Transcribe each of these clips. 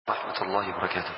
ورحمة الله وبركاته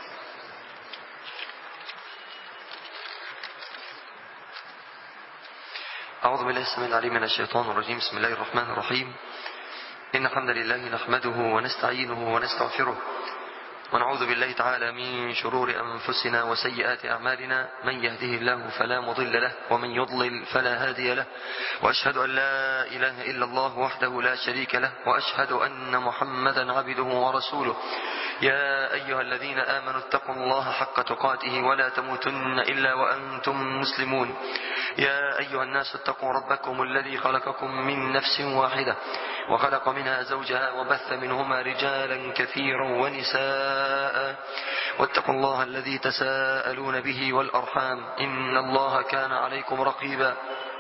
أعوذ بالله السميع العليم من الشيطان الرجيم بسم الله الرحمن الرحيم إن الحمد لله نحمده ونستعينه ونستغفره ونعوذ بالله تعالى من شرور أنفسنا وسيئات أعمالنا من يهده الله فلا مضل له ومن يضلل فلا هادي له وأشهد أن لا إله إلا الله وحده لا شريك له وأشهد أن محمدا عبده ورسوله يا أيها الذين آمنوا اتقوا الله حق تقاته ولا تموتن إلا وأنتم مسلمون يا أيها الناس اتقوا ربكم الذي خلقكم من نفس واحدة وخلق منها زوجها وبث منهما رجالا كثيرا ونساء واتقوا الله الذي تساءلون به والأرحام إن الله كان عليكم رقيبا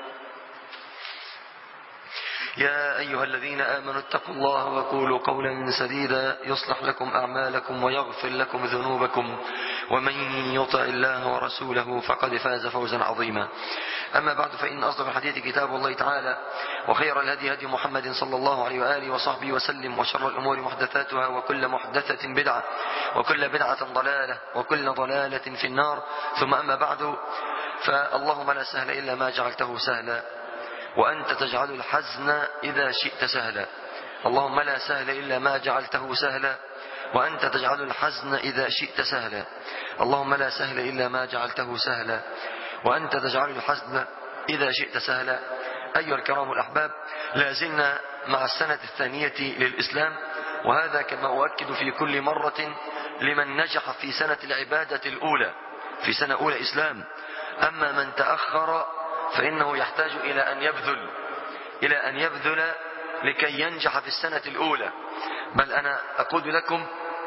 يا أيها الذين آمنوا اتقوا الله وقولوا قولا سديدا يصلح لكم أعمالكم ويغفر لكم ذنوبكم ومن يطع الله ورسوله فقد فاز فوزا عظيما أما بعد فإن أصدق الحديث كتاب الله تعالى وخير الهدي هدي محمد صلى الله عليه وآله وصحبه وسلم وشر الأمور محدثاتها وكل محدثة بدعة وكل بدعة ضلالة وكل ضلالة في النار ثم أما بعد فاللهم لا سهل إلا ما جعلته سهلا وأنت تجعل الحزن إذا شئت سهلا اللهم لا سهل إلا ما جعلته سهلا وأنت تجعل الحزن إذا شئت سهلا اللهم لا سهل إلا ما جعلته سهلا وأنت تجعل الحزن إذا شئت سهلا أيها الكرام الأحباب لا زلنا مع السنة الثانية للإسلام وهذا كما أؤكد في كل مرة لمن نجح في سنة العبادة الأولى في سنة أولى إسلام أما من تأخر فإنه يحتاج إلى أن يبذل إلى أن يبذل لكي ينجح في السنة الأولى بل أنا أقول لكم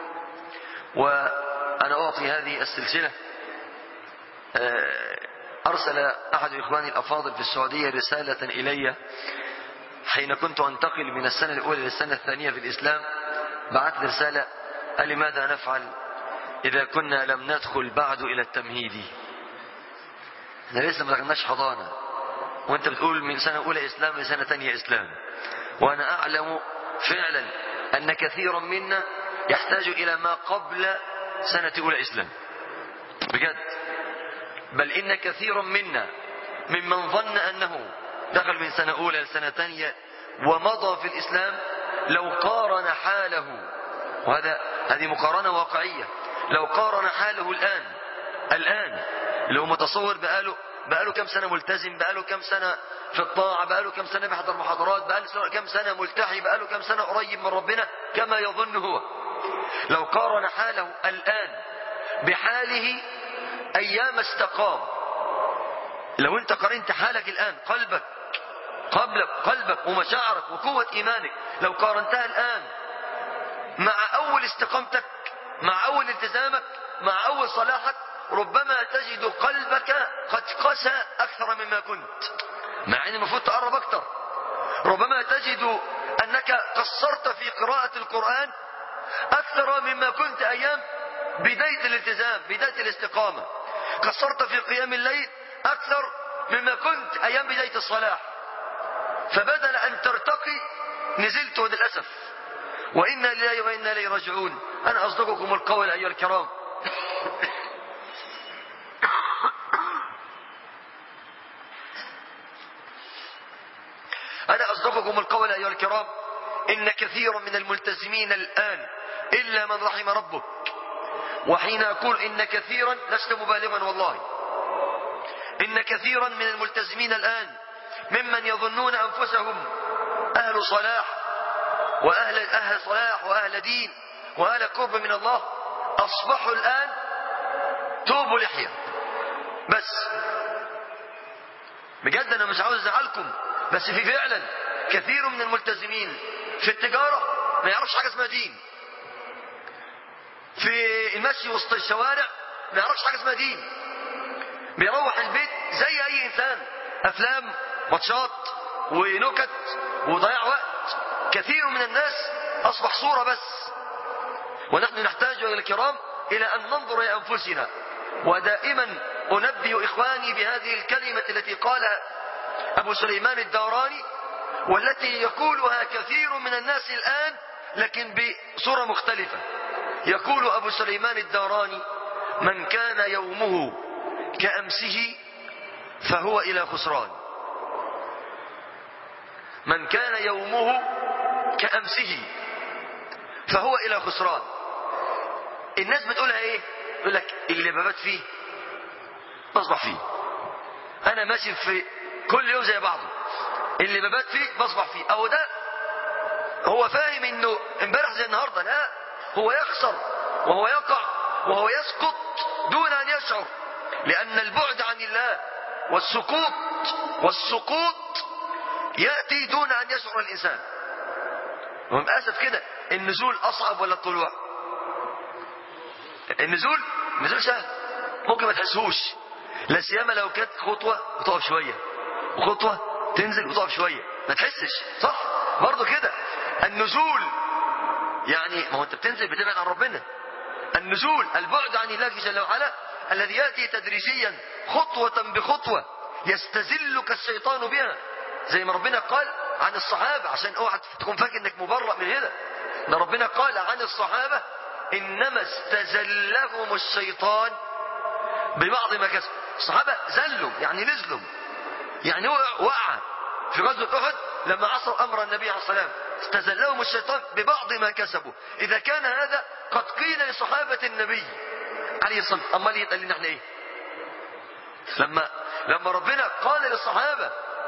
وأنا أعطي هذه السلسلة أرسل أحد إخواني الأفاضل في السعودية رسالة إلي حين كنت أنتقل من السنة الأولى للسنة الثانية في الإسلام بعث لي رسالة قال لي ماذا نفعل إذا كنا لم ندخل بعد إلى التمهيدي احنا لسه ما دخلناش حضانة وانت بتقول من سنة أولى إسلام لسنة ثانية إسلام وأنا أعلم فعلا أن كثيرا منا يحتاج إلى ما قبل سنة أولى إسلام بجد بل إن كثيرا منا ممن ظن أنه دخل من سنة أولى لسنة ثانية ومضى في الإسلام لو قارن حاله وهذا هذه مقارنة واقعية لو قارن حاله الآن الآن اللي هو متصور بقاله بقاله كم سنة ملتزم بقاله كم سنة في الطاعة بقاله كم سنة بيحضر محاضرات بقاله كم سنة ملتحي بقاله كم سنة قريب من ربنا كما يظن هو لو قارن حاله الآن بحاله أيام استقام لو أنت قارنت حالك الآن قلبك قبلك قلبك ومشاعرك وقوة إيمانك لو قارنتها الآن مع أول استقامتك مع أول التزامك مع أول صلاحك ربما تجد قلبك قد قسى أكثر مما كنت مع أن المفروض تقرب أكثر ربما تجد أنك قصرت في قراءة القرآن أكثر مما كنت أيام بداية الالتزام بداية الاستقامة قصرت في قيام الليل أكثر مما كنت أيام بداية الصلاح فبدل أن ترتقي نزلت للأسف وإنا لله وإنا إليه راجعون أنا أصدقكم القول أيها الكرام أنا أصدقكم القول أيها الكرام إن كثيرا من الملتزمين الآن إلا من رحم ربك وحين أقول إن كثيرا لست مبالغا والله إن كثيرا من الملتزمين الآن ممن يظنون أنفسهم أهل صلاح وأهل أهل صلاح وأهل دين وأهل قرب من الله أصبحوا الآن توبوا لحية بس بجد أنا مش عاوز أزعلكم بس في فعلا كثير من الملتزمين في التجارة ما يعرفش حاجة اسمها دين في المشي وسط الشوارع ما يعرفش حاجة اسمها دين بيروح البيت زي أي إنسان أفلام ماتشات ونكت وضياع وقت كثير من الناس أصبح صورة بس ونحن نحتاج إلى الكرام إلى أن ننظر إلى أنفسنا ودائما أنبه إخواني بهذه الكلمة التي قالها أبو سليمان الدوراني والتي يقولها كثير من الناس الآن لكن بصورة مختلفة يقول أبو سليمان الداراني من كان يومه كأمسه فهو إلى خسران من كان يومه كأمسه فهو إلى خسران الناس بتقولها ايه يقول لك اللي ببات فيه بصبح فيه انا ماشي في كل يوم زي بعضه اللي ببات فيه بصبح فيه او ده هو فاهم انه امبارح زي النهارده لا هو يخسر وهو يقع وهو يسقط دون ان يشعر لان البعد عن الله والسقوط والسقوط ياتي دون ان يشعر الانسان وللاسف كده النزول اصعب ولا الطلوع النزول نزول سهل ممكن ما تحسوش لا سيما لو كانت خطوه وتقف شويه وخطوه تنزل وتقف شويه ما تحسش صح برضه كده النزول يعني ما هو انت بتنزل بتبعد عن ربنا النزول البعد عن الله جل وعلا الذي ياتي تدريجيا خطوه بخطوه يستزلك الشيطان بها زي ما ربنا قال عن الصحابه عشان اوعى تكون فاكر انك مبرأ من هنا ده ربنا قال عن الصحابه انما استزلهم الشيطان ببعض ما كسبوا الصحابه زلوا يعني نزلوا يعني وقع وقع في غزوه احد لما عصوا امر النبي عليه الصلاه والسلام استزلهم الشيطان ببعض ما كسبوا اذا كان هذا قد قيل لصحابه النبي عليه الصلاه والسلام امال يتقال لنا احنا ايه لما لما ربنا قال للصحابه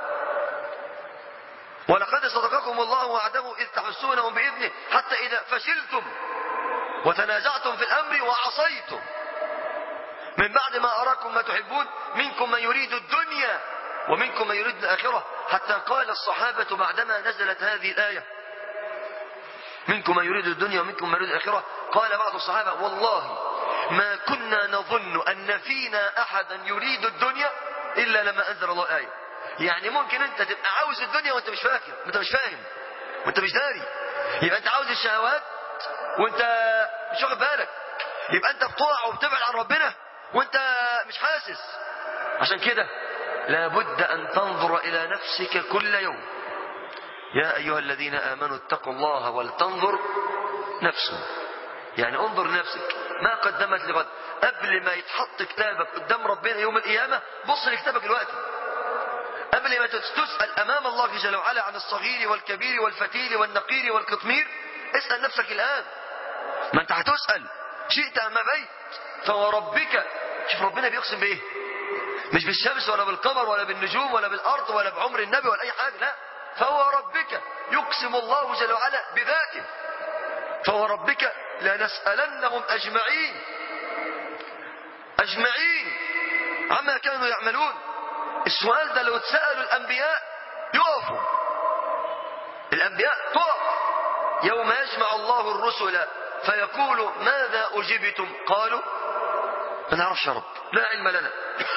ولقد صدقكم الله وعده اذ تحسونهم باذنه حتى اذا فشلتم وتنازعتم في الامر وعصيتم من بعد ما اراكم ما تحبون منكم من يريد الدنيا ومنكم من يريد الاخره حتى قال الصحابه بعدما نزلت هذه الايه منكم من يريد الدنيا ومنكم من يريد الاخره قال بعض الصحابه والله ما كنا نظن ان فينا احدا يريد الدنيا الا لما انزل الله ايه يعني ممكن انت تبقى عاوز الدنيا وانت مش فاكر وانت مش فاهم وانت مش داري يبقى انت عاوز الشهوات وانت مش واخد بالك يبقى انت بتقع وبتبعد عن ربنا وانت مش حاسس عشان كده لابد ان تنظر الى نفسك كل يوم يا ايها الذين امنوا اتقوا الله ولتنظر نفس يعني انظر لنفسك ما قدمت لغد قبل ما يتحط كتابك قدام ربنا يوم القيامه بص لكتابك دلوقتي قبل ما تسأل أمام الله جل وعلا عن الصغير والكبير والفتيل والنقير والقطمير اسأل نفسك الآن ما أنت هتسأل شئت أم بيت فوربك شوف ربنا بيقسم بإيه مش بالشمس ولا بالقمر ولا بالنجوم ولا بالأرض ولا بعمر النبي ولا أي حاجة لا فهو ربك يقسم الله جل وعلا بذاته فهو ربك لنسألنهم أجمعين أجمعين عما كانوا يعملون السؤال ده لو اتسألوا الأنبياء يقفوا الأنبياء تقف يوم يجمع الله الرسل فيقول ماذا أجبتم قالوا ما نعرفش يا رب لا علم لنا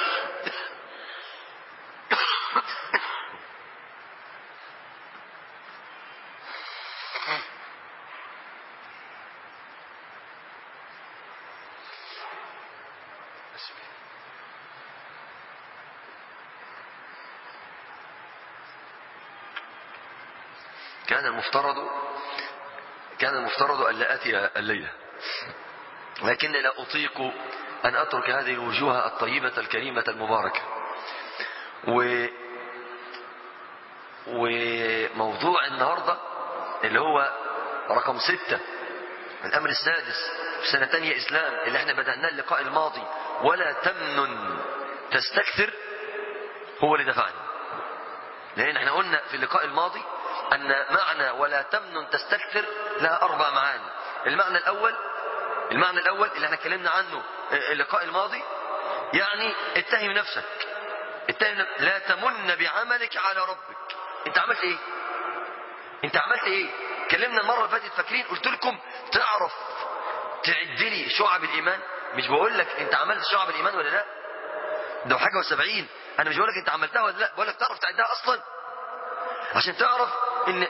كان المفترض كان المفترض أن لا آتي الليلة لكن لا أطيق أن أترك هذه الوجوه الطيبة الكريمة المباركة و وموضوع النهاردة اللي هو رقم ستة الأمر السادس في سنة تانية إسلام اللي احنا بدأناه اللقاء الماضي ولا تمنن تستكثر هو اللي دفعني لأن احنا قلنا في اللقاء الماضي أن معنى ولا تمنن تستكثر لها أربع معاني المعنى الأول المعنى الأول اللي احنا اتكلمنا عنه اللقاء الماضي يعني اتهم نفسك اتهم نفسك. لا تمن بعملك على ربك انت عملت ايه انت عملت ايه اتكلمنا المرة اللي فاتت فاكرين قلت لكم تعرف تعد لي شعب الإيمان مش بقول لك انت عملت شعب الإيمان ولا لا ده حاجة وسبعين انا مش بقول لك انت عملتها ولا لا بقول لك تعرف تعدها اصلا عشان تعرف ان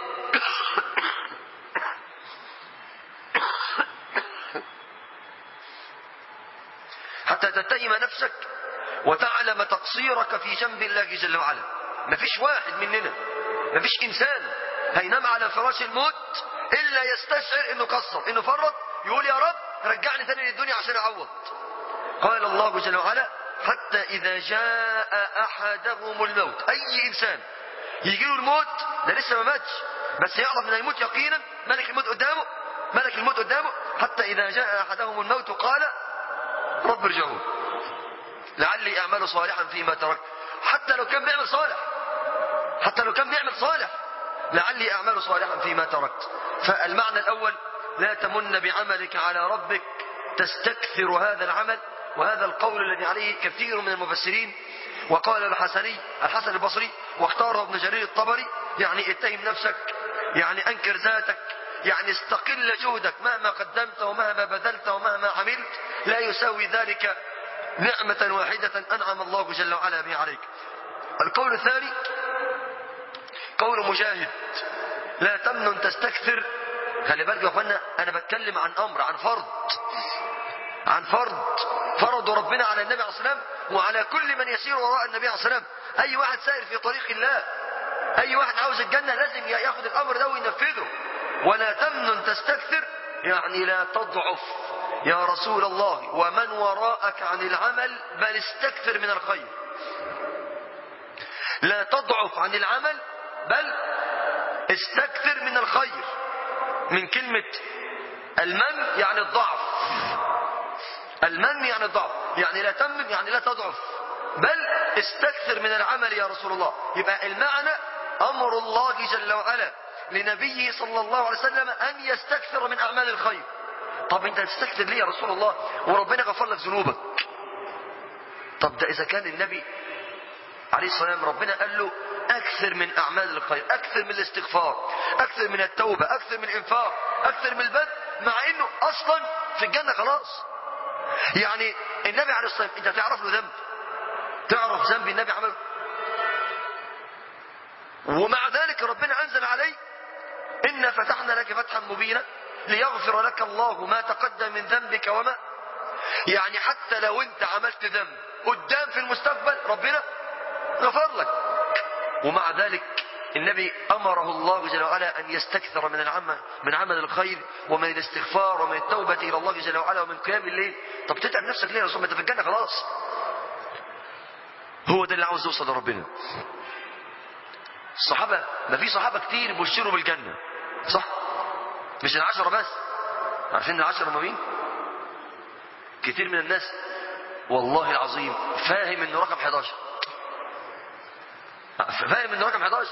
حتى تتهم نفسك وتعلم تقصيرك في جنب الله جل وعلا مفيش واحد مننا مفيش انسان هينام على فراش الموت الا يستشعر انه قصر انه فرط يقول يا رب رجعني تاني للدنيا عشان اعوض قال الله جل وعلا حتى اذا جاء احدهم الموت اي انسان يجي له الموت ده لسه ما ماتش بس يعرف انه يموت يقينا ملك الموت قدامه ملك الموت قدامه حتى اذا جاء احدهم الموت قال رب ارجعون لعلي اعمل صالحا فيما تركت حتى لو كان بيعمل صالح حتى لو كان بيعمل صالح لعلي اعمل صالحا فيما تركت فالمعنى الاول لا تمن بعملك على ربك تستكثر هذا العمل وهذا القول الذي عليه كثير من المفسرين وقال الحسني الحسن البصري واختاره ابن جرير الطبري يعني اتهم نفسك يعني انكر ذاتك يعني استقل جهدك مهما قدمت ومهما بذلت ومهما عملت لا يساوي ذلك نعمة واحدة أنعم الله جل وعلا بها عليك القول الثاني قول مجاهد لا تمنن تستكثر خلي بالك يا اخوانا انا بتكلم عن امر عن فرض عن فرض فرض ربنا على النبي عليه الصلاه والسلام وعلى كل من يسير وراء النبي عليه الصلاه والسلام اي واحد سائر في طريق الله اي واحد عاوز الجنه لازم ياخذ الامر ده وينفذه ولا تمنن تستكثر يعني لا تضعف يا رسول الله ومن وراءك عن العمل بل استكثر من الخير لا تضعف عن العمل بل استكثر من الخير من كلمة المن يعني الضعف المن يعني الضعف يعني لا تمم يعني لا تضعف بل استكثر من العمل يا رسول الله يبقى المعنى أمر الله جل وعلا لنبيه صلى الله عليه وسلم أن يستكثر من أعمال الخير طب انت تستكثر ليه يا رسول الله وربنا غفر لك ذنوبك طب ده إذا كان النبي عليه الصلاة والسلام ربنا قال له أكثر من أعمال الخير أكثر من الاستغفار أكثر من التوبة أكثر من الإنفاق أكثر من البذل مع إنه أصلا في الجنة خلاص يعني النبي عليه الصلاة والسلام أنت تعرف له ذنب تعرف ذنب النبي عمله ومع ذلك ربنا أنزل عليه إنا فتحنا لك فتحا مبينا ليغفر لك الله ما تقدم من ذنبك وما يعني حتى لو انت عملت ذنب قدام في المستقبل ربنا غفر لك ومع ذلك النبي امره الله جل وعلا ان يستكثر من العمل من عمل الخير ومن الاستغفار ومن التوبه الى الله جل وعلا ومن قيام الليل طب تتعب نفسك ليه يا رسول انت في الجنه خلاص هو ده اللي عاوز يوصل لربنا الصحابه ما في صحابه كتير بشروا بالجنه صح مش العشرة بس عارفين العشرة ما مين كتير من الناس والله العظيم فاهم انه رقم 11 فاهم انه رقم 11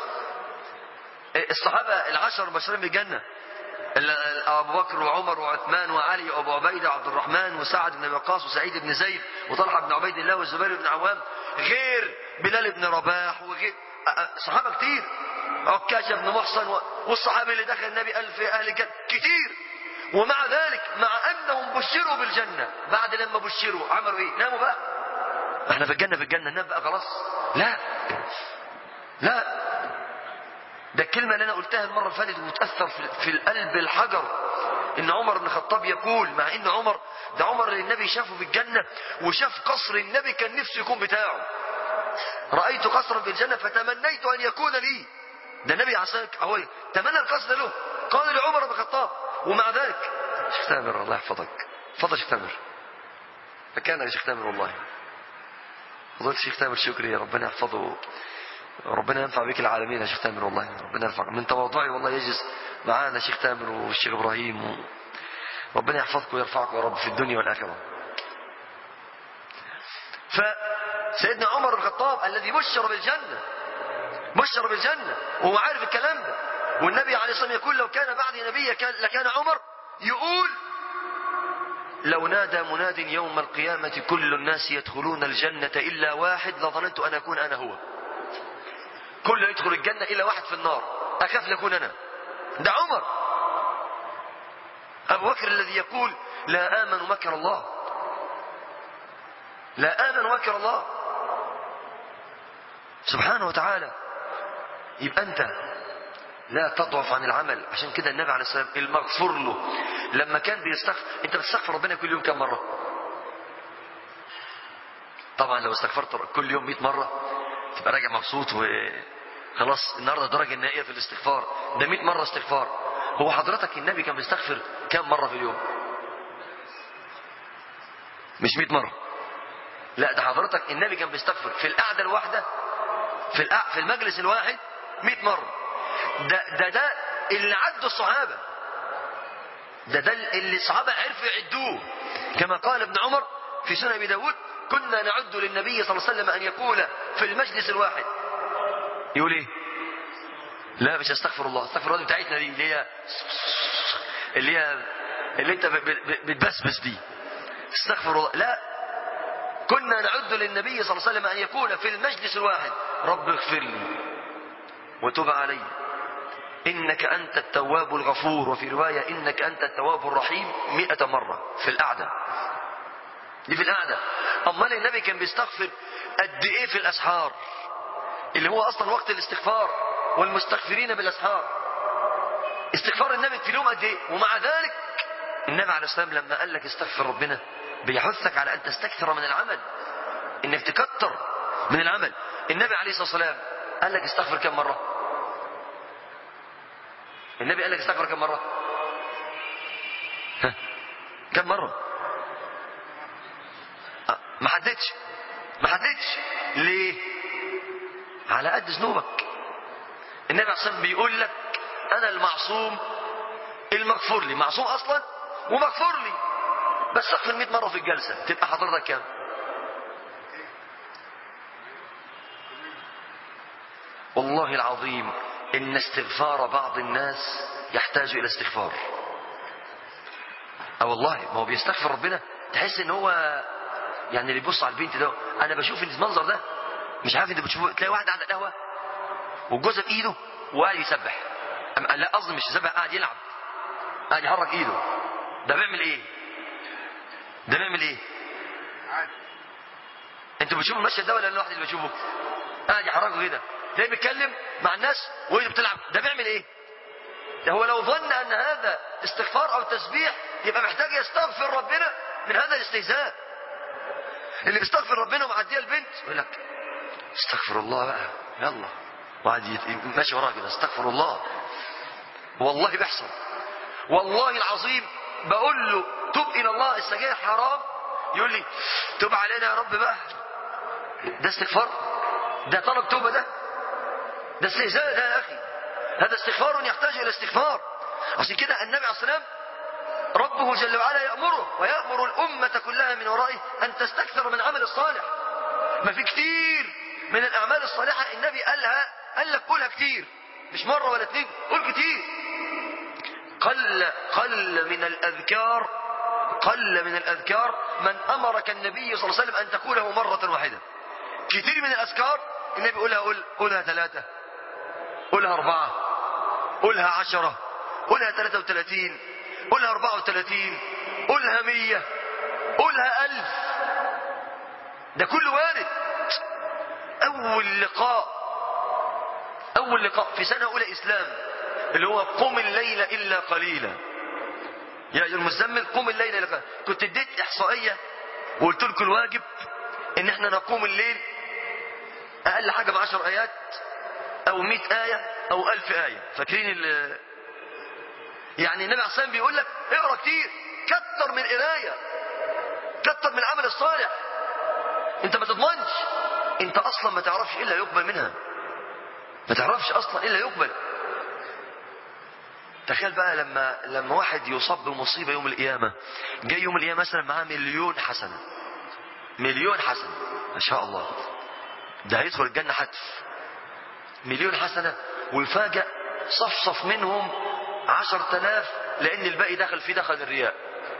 الصحابة العشر المبشرين بالجنة أبو بكر وعمر وعثمان وعلي وأبو عبيدة وعبد الرحمن وسعد بن وقاص وسعيد بن زيد وطلحة بن عبيد الله والزبير بن عوام غير بلال بن رباح وغير صحابة كتير عكاشة بن محصن والصحابي اللي دخل النبي قال في أهل الجنة كتير ومع ذلك مع أنهم بشروا بالجنة بعد لما بشروا عملوا إيه ناموا بقى احنا في الجنة في الجنة ننام بقى خلاص لا لا ده الكلمة اللي أنا قلتها المرة اللي فاتت وتأثر في القلب الحجر إن عمر بن الخطاب يقول مع إن عمر ده عمر اللي النبي شافه في الجنة وشاف قصر النبي كان نفسه يكون بتاعه رأيت قصرا في الجنة فتمنيت أن يكون لي ده النبي عصاك هو تمنى القصر له قال لعمر بن الخطاب ومع ذلك شيخ تامر الله يحفظك تفضل شيخ تامر مكانك يا شيخ تامر والله فضلت شيخ تامر شكري ربنا يحفظه ربنا ينفع بك العالمين يا شيخ تامر والله ربنا ينفع من تواضعي والله يجلس معانا شيخ تامر والشيخ ابراهيم و... ربنا يحفظكم ويرفعكم يا رب في الدنيا والاخره فسيدنا عمر بن الخطاب الذي بشر بالجنه بشر بالجنه وهو عارف الكلام ده والنبي عليه الصلاه والسلام يقول لو كان بعدي نبي كان لكان عمر يقول لو نادى مناد يوم القيامة كل الناس يدخلون الجنة إلا واحد لظننت أن أكون أنا هو كل يدخل الجنة إلا واحد في النار أخاف لأكون أنا ده عمر أبو بكر الذي يقول لا آمن مكر الله لا آمن مكر الله سبحانه وتعالى يبقى أنت لا تضعف عن العمل عشان كده النبي عليه الصلاة والسلام المغفور له لما كان بيستغفر انت بتستغفر ربنا كل يوم كم مرة طبعا لو استغفرت كل يوم 100 مرة تبقى راجع مبسوط وخلاص النهارده الدرجة النهائية في الاستغفار ده 100 مرة استغفار هو حضرتك النبي كان بيستغفر كم مرة في اليوم مش 100 مرة لا ده حضرتك النبي كان بيستغفر في القعدة الواحدة في الأع... في المجلس الواحد 100 مرة ده ده ده اللي عدوا الصحابة ده ده اللي الصحابة عرفوا يعدوه كما قال ابن عمر في سنن ابي داود كنا نعد للنبي صلى الله عليه وسلم ان يقول في المجلس الواحد يقول ايه لا مش استغفر الله استغفر الله بتاعتنا دي اللي هي اللي هي اللي انت بتبسبس دي استغفر الله لا كنا نعد للنبي صلى الله عليه وسلم ان يقول في المجلس الواحد رب اغفر لي وتب علي إنك أنت التواب الغفور وفي رواية إنك أنت التواب الرحيم مئة مرة في القعدة دي في القعدة أمال النبي كان بيستغفر قد إيه في الأسحار اللي هو أصلا وقت الاستغفار والمستغفرين بالأسحار استغفار النبي في اليوم قد إيه ومع ذلك النبي عليه السلام لما قال لك استغفر ربنا بيحثك على أن تستكثر من العمل إنك تكتر من العمل النبي عليه الصلاة والسلام قال لك استغفر كم مرة النبي قال لك استغفر كم مرة ها كم مرة أه. ما حددش ما حددش ليه على قد ذنوبك النبي عليه الصلاة بيقول لك انا المعصوم المغفور لي معصوم اصلا ومغفور لي بس اغفر 100 مرة في الجلسة تبقى حضرتك كام والله العظيم إن استغفار بعض الناس يحتاج إلى استغفار أه والله ما هو بيستغفر ربنا تحس إن هو يعني اللي بيبص على البنت ده أنا بشوف المنظر ده مش عارف أنت بتشوفه تلاقي واحد عند القهوة والجوزة بإيده وقاعد يسبح أم- لا قصدي مش يسبح قاعد يلعب قاعد يحرك إيده ده بيعمل إيه؟ ده بيعمل إيه؟ أنتوا بتشوفوا المشهد ده ولا أنا الواحد اللي بشوفه؟ قاعد يحركه كده تلاقيه بيتكلم مع الناس وهي بتلعب ده بيعمل ايه ده هو لو ظن ان هذا استغفار او تسبيح يبقى محتاج يستغفر ربنا من هذا الاستهزاء اللي بيستغفر ربنا ومعديه البنت يقول لك استغفر الله بقى يلا وقعد يت- ماشي وراه كده استغفر الله والله بيحصل والله العظيم بقول له تب الى الله السجاير حرام يقول لي تب علينا يا رب بقى ده استغفار ده طلب توبه ده ده استهزاء ده يا اخي هذا استغفار يحتاج الى استغفار عشان كده النبي عليه الصلاه والسلام ربه جل وعلا يأمره ويأمر الأمة كلها من ورائه أن تستكثر من العمل الصالح ما في كتير من الأعمال الصالحة النبي قالها قال لك قولها كتير مش مرة ولا اتنين قول كتير قل قل من الأذكار قل من الأذكار من أمرك النبي صلى الله عليه وسلم أن تقوله مرة واحدة كتير من الأذكار النبي قولها قول قولها ثلاثة قولها أربعة قولها عشرة قولها ثلاثة وثلاثين قولها أربعة وثلاثين قولها مية قولها ألف ده كله وارد أول لقاء أول لقاء في سنة أولى إسلام اللي هو قم الليل إلا قليلا يا أيها المزمل قم الليل إلا قليلا كنت اديت إحصائية وقلت لكم الواجب إن إحنا نقوم الليل أقل حاجة بعشر آيات أو مئة آية أو ألف آية فاكرين ال يعني النبي عليه الصلاة والسلام بيقول لك اقرا كتير كتر من قراية كتر من العمل الصالح انت ما تضمنش انت اصلا ما تعرفش الا يقبل منها ما تعرفش اصلا الا يقبل تخيل بقى لما لما واحد يصاب بمصيبه يوم القيامه جاي يوم القيامه مثلا معاه مليون حسنه مليون حسنه ما شاء الله ده هيدخل الجنه حتف مليون حسنه ويفاجأ صفصف منهم عشر تلاف لأن الباقي دخل فيه دخل الرياء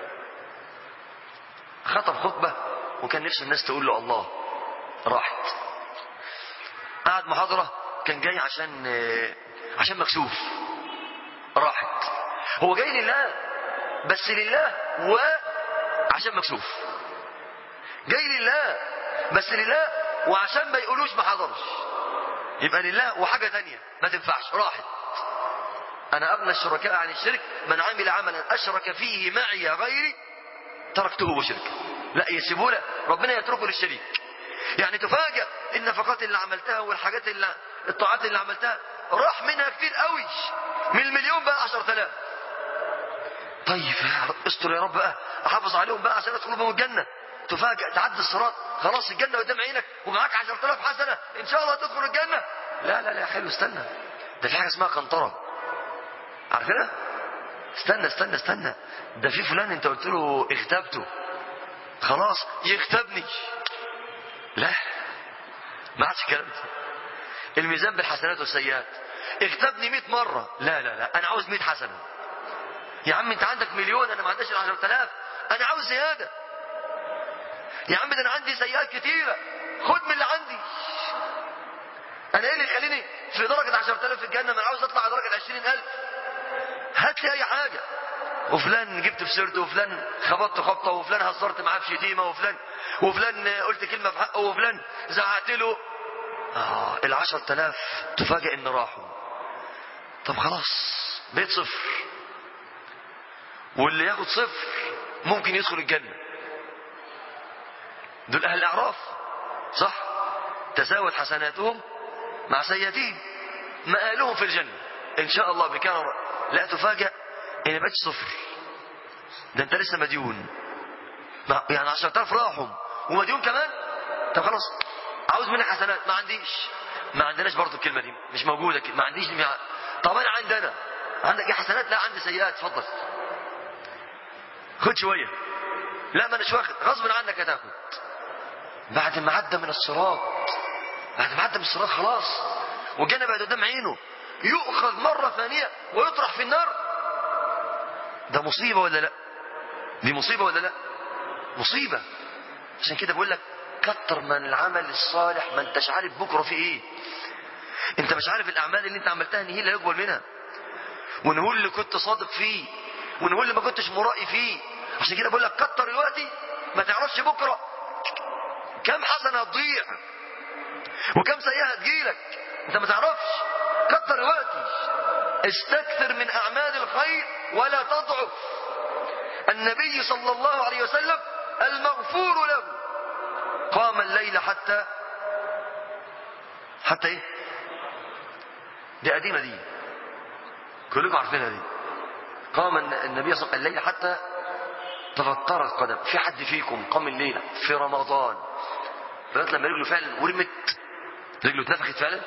خطب خطبة وكان نفس الناس تقول له الله راحت قعد محاضرة كان جاي عشان عشان مكسوف راحت هو جاي لله بس لله وعشان مكسوف جاي لله بس لله وعشان ما يقولوش ما حضرش يبقى لله وحاجة تانية ما تنفعش راحت أنا أغنى الشركاء عن الشرك من عمل عملا أشرك فيه معي غيري تركته وشركه لا يسيبوه لا ربنا يتركه للشريك يعني تفاجأ النفقات اللي عملتها والحاجات اللي الطاعات اللي عملتها راح منها كتير قوي من المليون بقى عشر تلاف طيب يا رب استر يا رب بقى احافظ عليهم بقى عشان ادخل بهم الجنة تفاجأ تعدي الصراط خلاص الجنة قدام عينك ومعاك 10000 حسنة إن شاء الله تدخل الجنة لا لا لا يا حلو استنى ده في حاجة اسمها قنطرة عارفينها؟ استنى استنى استنى ده في فلان انت قلت له اغتابته خلاص يغتابني لا ما عادش الكلام ده الميزان بالحسنات والسيئات اغتابني 100 مرة لا لا لا انا عاوز 100 حسنة يا عم انت عندك مليون انا ما عنديش 10000 انا عاوز زيادة يا عم ده انا عندي سيئات كتيرة خد من اللي عندي انا ايه اللي يخليني في درجة 10000 في الجنة ما انا عاوز اطلع على درجة 20000 هات لي اي حاجة وفلان جبت في سيرته وفلان خبطت خبطة وفلان هزرت معاه في شتيمة وفلان وفلان قلت كلمة في حقه وفلان زعقت له آه العشر تلاف تفاجئ ان راحوا طب خلاص بيت صفر واللي ياخد صفر ممكن يدخل الجنة دول اهل الاعراف صح تساوت حسناتهم مع سيئاتهم مآلهم في الجنة ان شاء الله بكرم لا تفاجأ ان بقتش صفر ده انت لسه مديون يعني 10000 راحوا ومديون كمان طب خلاص عاوز منك حسنات ما عنديش ما عندناش برضو الكلمة دي مش موجودة كده. ما عنديش دي طب انا عندنا عندك ايه حسنات لا عندي سيئات اتفضل خد شوية لا ما اناش واخد غصب عنك هتاخد بعد ما عدى من الصراط بعد ما عدى من الصراط خلاص والجنة بقت قدام عينه يؤخذ مرة ثانية ويطرح في النار ده مصيبة ولا لا دي مصيبة ولا لا مصيبة عشان كده بقول لك كتر من العمل الصالح ما انتش عارف بكرة في ايه انت مش عارف الاعمال اللي انت عملتها ان هي اللي يقبل منها وان هو اللي كنت صادق فيه وان هو اللي ما كنتش مرائي فيه عشان كده بقول لك كتر دلوقتي ما تعرفش بكرة كم حسنة هتضيع وكم سيئة هتجيلك انت ما تعرفش كتر دلوقتي استكثر من اعمال الخير ولا تضعف النبي صلى الله عليه وسلم المغفور له قام الليل حتى حتى ايه دي قديمة دي كلكم عارفينها دي قام النبي صلى الله عليه وسلم الليل حتى تفطرت قدم في حد فيكم قام الليل في رمضان لغايه لما رجله فعلا ورمت رجله اتنفخت فعلا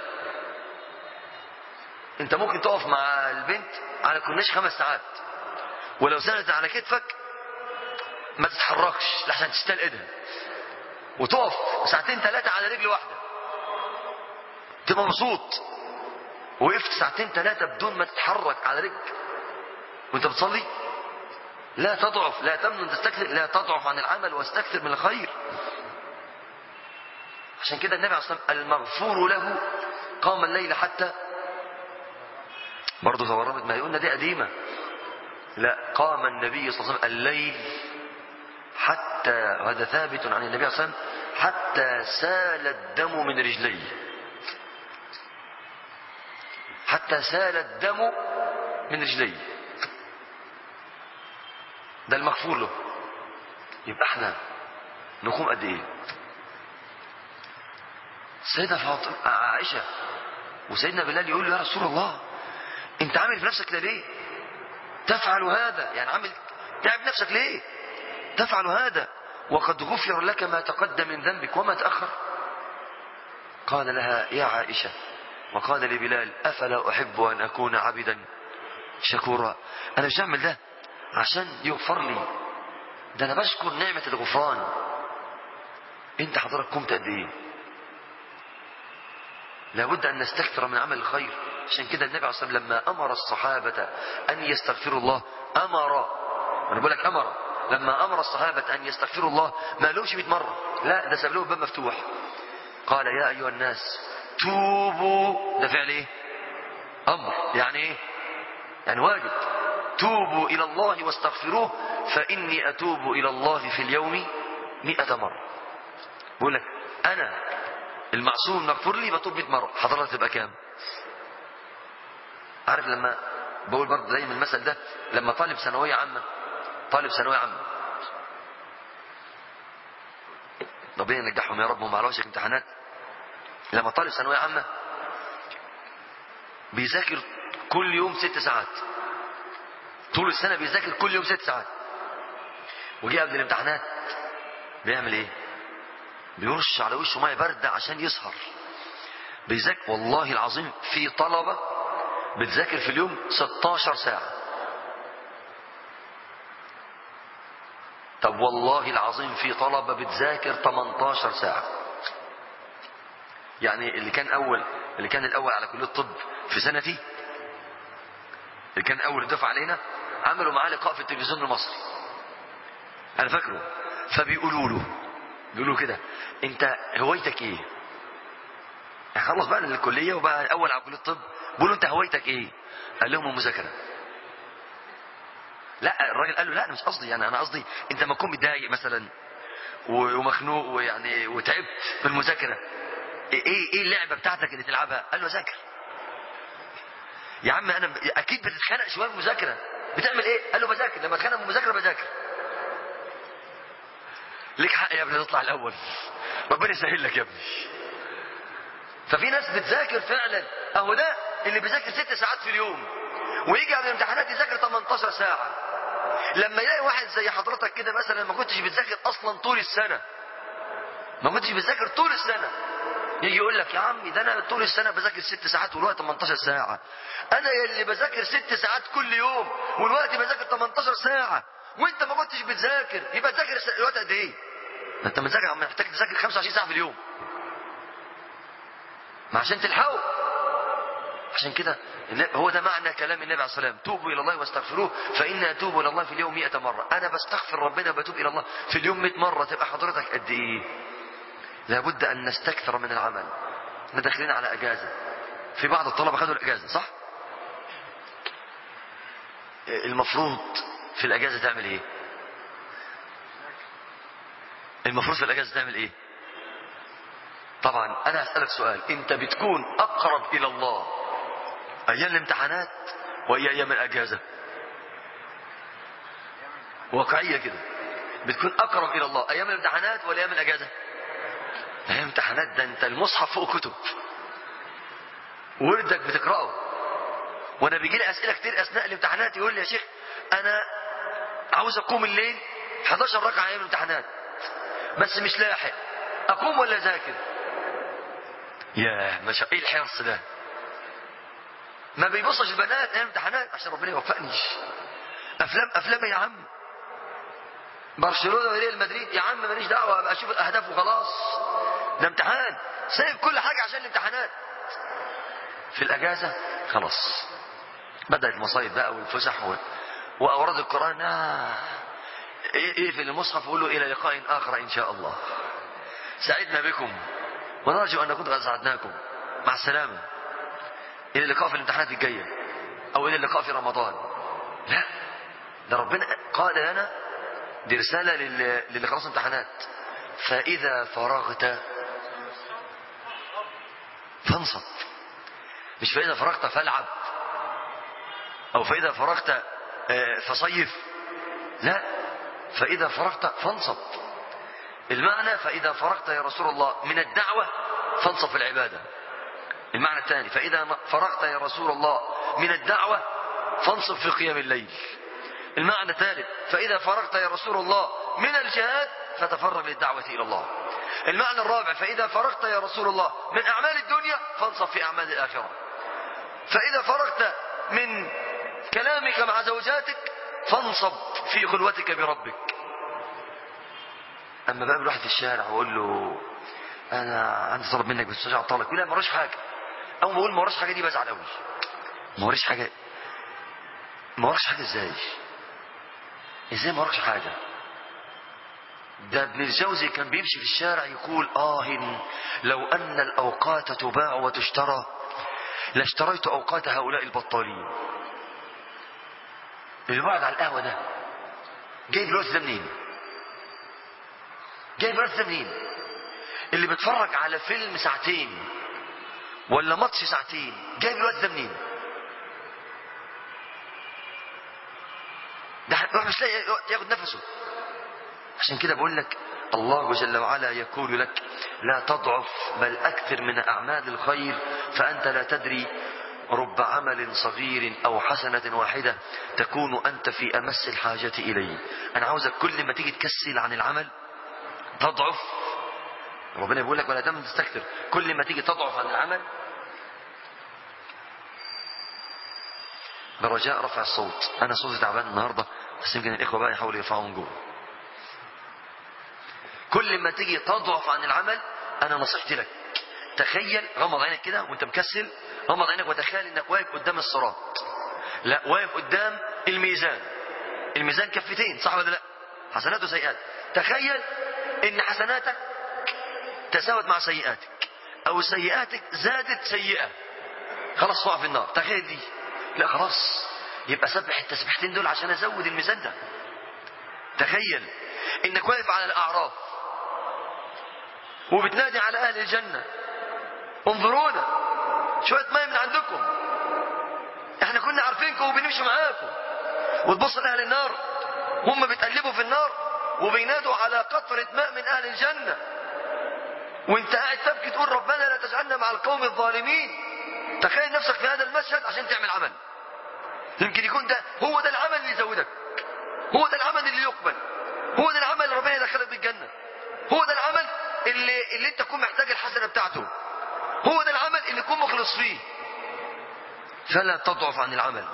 انت ممكن تقف مع البنت على كورنيش خمس ساعات ولو سندت على كتفك ما تتحركش لحسن تستل ايدها وتقف ساعتين ثلاثة على رجل واحدة تبقى مبسوط وقفت ساعتين ثلاثة بدون ما تتحرك على رجل وانت بتصلي لا تضعف لا تمنن تستكثر لا تضعف عن العمل واستكثر من الخير عشان كده النبي عليه الصلاة والسلام المغفور له قام الليل حتى برضه زورمت ما يقولنا دي قديمة لا قام النبي صلى الله عليه وسلم الليل حتى وهذا ثابت عن النبي صلى الله عليه وسلم حتى سال الدم من رجليه حتى سال الدم من رجليه ده المغفور له يبقى احنا نقوم قد ايه سيدنا فاطمه عائشه وسيدنا بلال يقول له يا رسول الله انت عامل في نفسك كده ليه تفعل هذا يعني عامل تعب نفسك ليه تفعل هذا وقد غفر لك ما تقدم من ذنبك وما تأخر قال لها يا عائشة وقال لبلال أفلا أحب أن أكون عبدا شكورا أنا مش هعمل ده عشان يغفر لي ده أنا بشكر نعمة الغفران أنت حضرتك قمت قد إيه لابد أن نستكثر من عمل الخير عشان كده النبي عليه الصلاة والسلام لما أمر الصحابة أن يستغفروا الله أمر أنا بقول لك أمر لما أمر الصحابة أن يستغفروا الله ما لهمش 100 مرة لا ده ساب لهم باب مفتوح قال يا أيها الناس توبوا ده فعل إيه أمر يعني إيه يعني واجب توبوا إلى الله واستغفروه فإني أتوب إلى الله في اليوم مئة مرة بقول لك أنا المعصوم مغفور لي بتوب 100 مرة حضرتك تبقى كام عارف لما بقول برضه دايما المثل ده لما طالب ثانوية عامة طالب ثانوية عامة ربنا ينجحهم يا رب وما علوش امتحانات لما طالب ثانوية عامة بيذاكر كل يوم ست ساعات طول السنة بيذاكر كل يوم ست ساعات وجي قبل الامتحانات بيعمل ايه بيرش على وشه ميه بارده عشان يسهر بيذاكر والله العظيم في طلبه بتذاكر في اليوم 16 ساعه طب والله العظيم في طلبه بتذاكر 18 ساعه يعني اللي كان اول اللي كان الاول على كليه الطب في سنتي اللي كان اول دفعه علينا عملوا معاه لقاء في التلفزيون المصري انا فاكره فبيقولوا له بيقولوا كده انت هوايتك ايه خلص بقى الكليه وبقى اول على كليه الطب بيقولوا انت هوايتك ايه قال لهم المذاكره لا الراجل قال له لا انا مش قصدي يعني انا قصدي انت لما تكون متضايق مثلا ومخنوق ويعني وتعبت من المذاكره ايه ايه اللعبه بتاعتك اللي تلعبها قال له ذاكر يا عم انا اكيد بتتخانق شويه في المذاكره بتعمل ايه قال له بذاكر لما اتخانق من المذاكره بذاكر ليك حق يا ابني تطلع الاول ربنا يسهل لك يا ابني ففي ناس بتذاكر فعلا اهو ده اللي بيذاكر ست ساعات في اليوم ويجي على الامتحانات يذاكر 18 ساعه لما يلاقي واحد زي حضرتك كده مثلا ما كنتش بتذاكر اصلا طول السنه ما كنتش بتذاكر طول السنه يجي يقول لك يا عمي ده انا طول السنه بذاكر ست ساعات والوقت 18 ساعه انا اللي بذاكر ست ساعات كل يوم والوقت بذاكر 18 ساعه وانت ما كنتش بتذاكر يبقى تذاكر الوقت قد ايه ده انت مذاكر محتاج تذاكر 25 ساعه في اليوم ما عشان تلحقوا عشان كده هو ده معنى كلام النبي عليه الصلاه والسلام توبوا الى الله واستغفروه فإن اتوب الى الله في اليوم 100 مره انا بستغفر ربنا بتوب الى الله في اليوم 100 مره تبقى حضرتك قد ايه لابد ان نستكثر من العمل احنا داخلين على اجازه في بعض الطلبه خدوا الاجازه صح المفروض في الاجازه تعمل ايه المفروض في الاجازه تعمل ايه طبعا انا هسالك سؤال انت بتكون اقرب الى الله ايام الامتحانات وهي ايام الاجازه واقعيه كده بتكون اقرب الى الله ايام الامتحانات ولا ايام الاجازه ايام الامتحانات ده انت المصحف فوق كتب وردك بتقراه وانا بيجي لي اسئله كتير اثناء الامتحانات يقول لي يا شيخ انا عاوز اقوم الليل 11 ركعه ايام الامتحانات بس مش لاحق اقوم ولا اذاكر يا ما شاء ايه الحرص ده ما بيبصش البنات ايام امتحانات عشان ربنا يوفقني افلام افلام يا عم برشلونه وريال مدريد يا عم ماليش دعوه ابقى اشوف الاهداف وخلاص ده امتحان سايب كل حاجه عشان الامتحانات في الاجازه خلاص بدات المصايب بقى والفسح و... واوراد القران آه. ايه في المصحف يقول له الى لقاء اخر ان شاء الله سعدنا بكم ونرجو ان نكون قد سعدناكم مع السلامه الى اللقاء في الامتحانات الجايه او الى اللقاء في رمضان لا ده ربنا قال لنا دي رساله لل... للي خلاص امتحانات فاذا فرغت فانصب مش فاذا فرغت فالعب او فاذا فرغت فصيف لا فاذا فرغت فانصب المعنى فاذا فرغت يا رسول الله من الدعوه فانصب في العباده المعنى الثاني فاذا فرغت يا رسول الله من الدعوه فانصب في قيام الليل المعنى الثالث فاذا فرغت يا رسول الله من الجهاد فتفرغ للدعوه الى الله المعنى الرابع فاذا فرغت يا رسول الله من اعمال الدنيا فانصب في اعمال الاخره فاذا فرغت من كلامك مع زوجاتك فانصب في خلوتك بربك اما بقابل واحد في الشارع واقول له انا عندي طلب منك بس عشان اعطلك يقول لا ما وراش حاجه اول ما اقول ما وراش حاجه دي بزعل قوي ما وراش حاجه ما وراش حاجه ازاي ازاي ما وراش حاجه ده ابن الجوزي كان بيمشي في الشارع يقول آه لو أن الأوقات تباع وتشترى لاشتريت أوقات هؤلاء البطالين اللي بعد على القهوة ده جايب الوقت ده منين جايب الوقت ده منين اللي بيتفرج على فيلم ساعتين ولا ماتش ساعتين جايب الوقت ده منين ده مش لاقي ياخد نفسه عشان كده بقول لك الله جل وعلا يقول لك لا تضعف بل أكثر من أعمال الخير فأنت لا تدري رب عمل صغير أو حسنة واحدة تكون أنت في أمس الحاجة إليه أنا عاوزك كل ما تيجي تكسل عن العمل تضعف ربنا بيقول لك ولا تمن تستكثر كل ما تيجي تضعف عن العمل برجاء رفع الصوت انا صوتي تعبان النهارده بس يمكن الاخوه بقى يحاولوا يرفعوا من جوه كل ما تيجي تضعف عن العمل انا نصيحتي لك تخيل غمض عينك كده وانت مكسل غمض عينك وتخيل انك واقف قدام الصراط لا واقف قدام الميزان الميزان كفتين صح ولا لا حسنات وسيئات تخيل ان حسناتك تساوت مع سيئاتك او سيئاتك زادت سيئة خلاص تقع في النار تخيل دي لا خلاص يبقى سبح التسبيحتين دول عشان ازود الميزان ده تخيل انك واقف على الاعراف وبتنادي على اهل الجنة انظرونا شوية ماء من عندكم احنا كنا عارفينكم وبنمشي معاكم وتبص لاهل النار هم بيتقلبوا في النار وبينادوا على قطرة ماء من اهل الجنة وانت قاعد تبكي تقول ربنا لا تجعلنا مع القوم الظالمين تخيل نفسك في هذا المشهد عشان تعمل عمل يمكن يكون ده هو ده العمل اللي يزودك هو ده العمل اللي يقبل هو ده العمل اللي ربنا يدخلك بالجنة هو ده العمل اللي, اللي انت تكون محتاج الحسنة بتاعته هو ده العمل اللي تكون مخلص فيه فلا تضعف عن العمل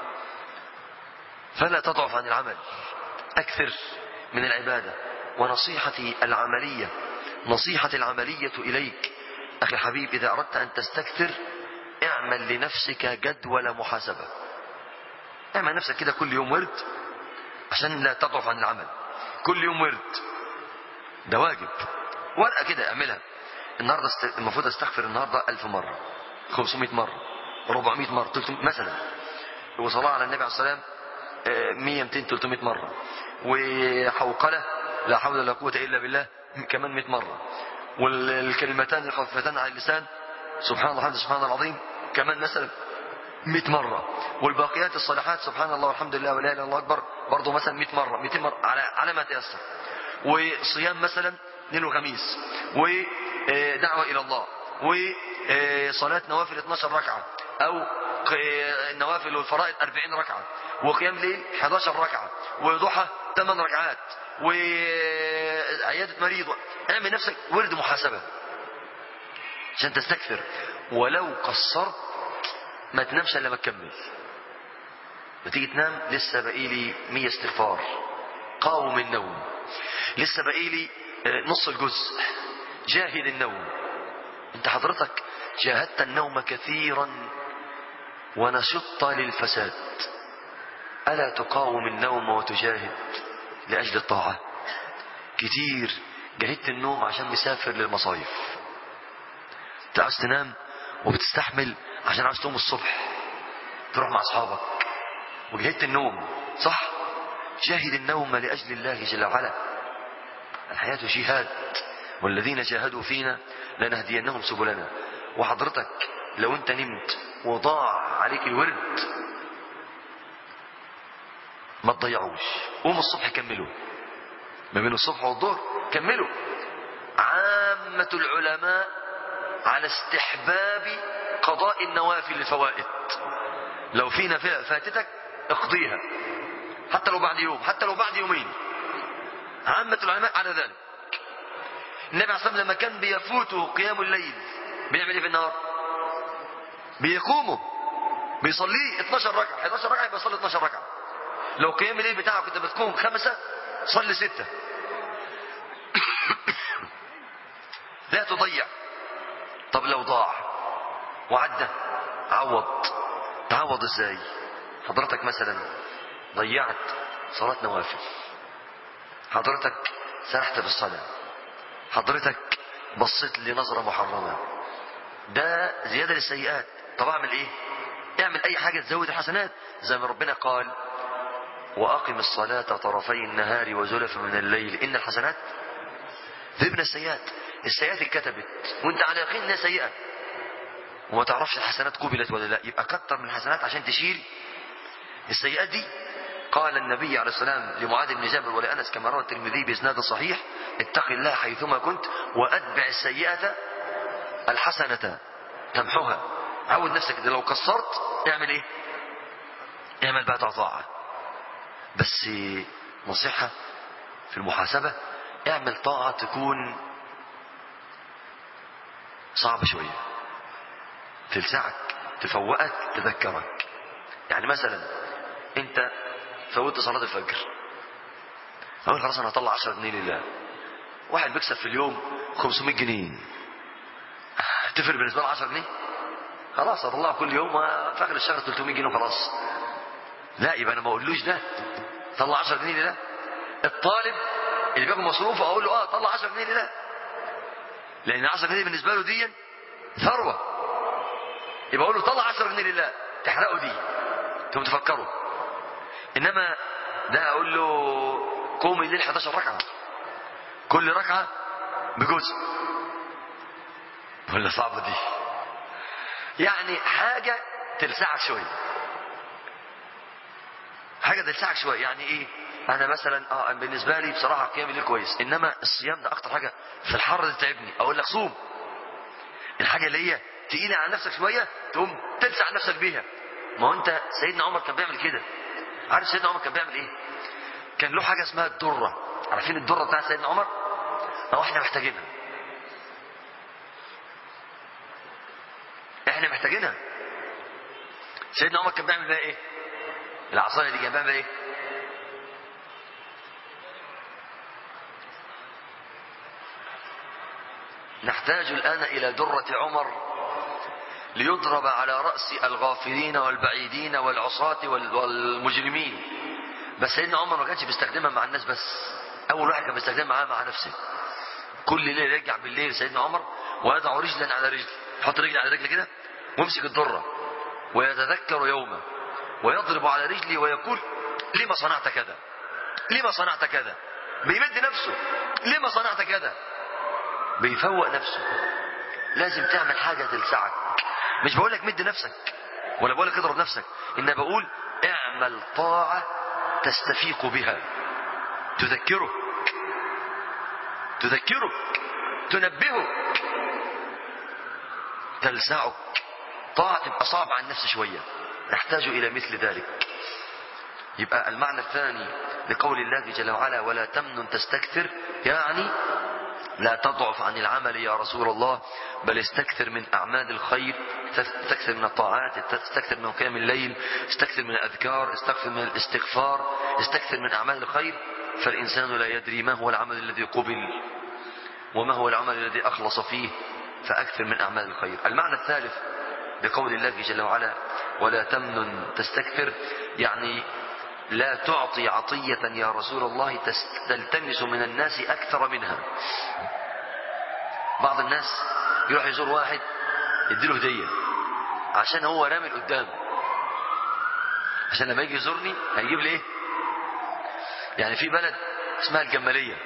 فلا تضعف عن العمل أكثر من العبادة ونصيحتي العملية نصيحتي العملية إليك أخي الحبيب إذا أردت أن تستكثر اعمل لنفسك جدول محاسبة اعمل نفسك كده كل يوم ورد عشان لا تضعف عن العمل كل يوم ورد ده واجب ورقة كده اعملها النهاردة است... المفروض استغفر النهاردة ألف مرة 500 مرة 400 مرة 300 مثلا وصلاة على النبي عليه الصلاة والسلام 100 200 300 مرة وحوقلة لا حول ولا قوة إلا بالله كمان 100 مرة والكلمتان الخفيفتان على اللسان سبحان الله الحمد سبحان الله العظيم كمان مثلا 100 مرة والباقيات الصالحات سبحان الله والحمد لله ولا اله الا الله اكبر برضه مثلا 100 مرة 200 مرة على على ما تيسر وصيام مثلا اثنين وخميس ودعوة الى الله وصلاة نوافل 12 ركعة او النوافل والفرائض 40 ركعة وقيام ليل 11 ركعة وضحى 8 ركعات وعيادة مريض اعمل نفسك ورد محاسبة عشان تستكثر ولو قصرت ما تنامش الا ما تكمل ما تيجي تنام لسه باقي لي 100 استغفار قاوم النوم لسه باقي لي نص الجزء جاهد النوم انت حضرتك جاهدت النوم كثيرا ونشطت للفساد ألا تقاوم النوم وتجاهد لأجل الطاعة كتير جاهدت النوم عشان مسافر للمصايف انت عاوز تنام وبتستحمل عشان عاوز تقوم الصبح تروح مع اصحابك وجهدت النوم صح جاهد النوم لأجل الله جل وعلا الحياة جهاد والذين جاهدوا فينا لنهدينهم سبلنا وحضرتك لو انت نمت وضاع عليك الورد ما تضيعوش قوم الصبح كملوا ما بين الصبح والظهر كملوا عامة العلماء على استحباب قضاء النوافل الفوائد لو في نافلة فاتتك اقضيها حتى لو بعد يوم حتى لو بعد يومين عامة العلماء على ذلك النبي عليه الصلاة والسلام لما كان بيفوته قيام الليل بيعمل ايه في النهار بيقوموا بيصليه 12 ركعة 11 ركعة يبقى يصلي 12 ركعة لو قيام الليل بتاعك كنت بتقوم خمسة صلي ستة لا تضيع طب لو ضاع وعدى عوض تعوض ازاي حضرتك مثلا ضيعت صلاة نوافل حضرتك سرحت في الصلاة حضرتك بصيت لنظرة محرمة ده زيادة للسيئات طب اعمل ايه اعمل اي حاجة تزود الحسنات زي ما ربنا قال واقم الصلاة طرفي النهار وزلف من الليل ان الحسنات ذبنا السيئات السيئات اتكتبت وانت على يقين انها سيئة وما تعرفش الحسنات قبلت ولا لا يبقى كتر من الحسنات عشان تشيل السيئات دي قال النبي عليه السلام لمعاذ بن جبل ولأنس كما روى الترمذي بإسناد صحيح اتق الله حيثما كنت وأتبع السيئة الحسنة تمحوها عود نفسك لو قصرت اعمل ايه اعمل بقى طاعة بس نصيحة في المحاسبة اعمل طاعة تكون صعبة شوية تلسعك تفوقك تذكرك يعني مثلا انت فوتت صلاة الفجر اقول خلاص انا هطلع 10 جنيه لله واحد بيكسب في اليوم 500 جنيه تفرق بالنسبة له 10 جنيه خلاص هطلعه كل يوم في اخر الشهر 300 جنيه وخلاص لا يبقى انا ما اقولوش ده طلع 10 جنيه لله الطالب اللي بياخد مصروفه اقول له اه طلع 10 جنيه لله لان 10 جنيه بالنسبه له دي ثروه يبقى اقول له طلع 10 جنيه لله تحرقه دي تقوم تفكره انما ده اقول له قوم الليل 11 ركعه كل ركعه بجزء ولا صعبه دي يعني حاجه تلسعك شويه حاجه تلسعك شويه يعني ايه انا مثلا اه بالنسبه لي بصراحه قيام الليل كويس انما الصيام ده اكتر حاجه في الحر ده تعبني اقول لك صوم الحاجه اللي هي تقيله على نفسك شويه تقوم تلسع نفسك بيها ما هو انت سيدنا عمر كان بيعمل كده عارف سيدنا عمر كان بيعمل ايه كان له حاجه اسمها الدره عارفين الدره بتاعت سيدنا عمر اه احنا محتاجينها احنا محتاجينها سيدنا عمر كان بيعمل بيها ايه العصايه دي كان بيعمل ايه نحتاج الآن إلى درة عمر ليضرب على رأس الغافلين والبعيدين والعصاة والمجرمين بس سيدنا عمر ما كانش بيستخدمها مع الناس بس أول واحد كان بيستخدمها معاه مع نفسه كل ليلة يرجع بالليل سيدنا عمر ويضع رجلا على رجل يحط رجل على رجل كده ويمسك الدرة ويتذكر يومه ويضرب على رجلي ويقول لما صنعت كذا لما صنعت كذا بيمد نفسه لما صنعت كذا بيفوق نفسه لازم تعمل حاجة تلسعك مش بقول لك مد نفسك ولا بقول لك اضرب نفسك إن بقول اعمل طاعة تستفيق بها تذكرك تذكرك تنبهك تلسعك طاعة تبقى صعبة على النفس شوية نحتاج إلى مثل ذلك يبقى المعنى الثاني لقول الله جل وعلا ولا تمنن تستكثر يعني لا تضعف عن العمل يا رسول الله بل استكثر من أعمال الخير استكثر من الطاعات استكثر من قيام الليل استكثر من الأذكار استكثر من الاستغفار استكثر من أعمال الخير فالإنسان لا يدري ما هو العمل الذي قبل وما هو العمل الذي أخلص فيه فأكثر من أعمال الخير المعنى الثالث لقول الله جل وعلا ولا تمنن تستكثر يعني لا تعطي عطية يا رسول الله تلتمس من الناس أكثر منها بعض الناس يروح يزور واحد يديله هدية عشان هو رامي قدام عشان لما يجي يزورني هيجيب لي ايه يعني في بلد اسمها الجمالية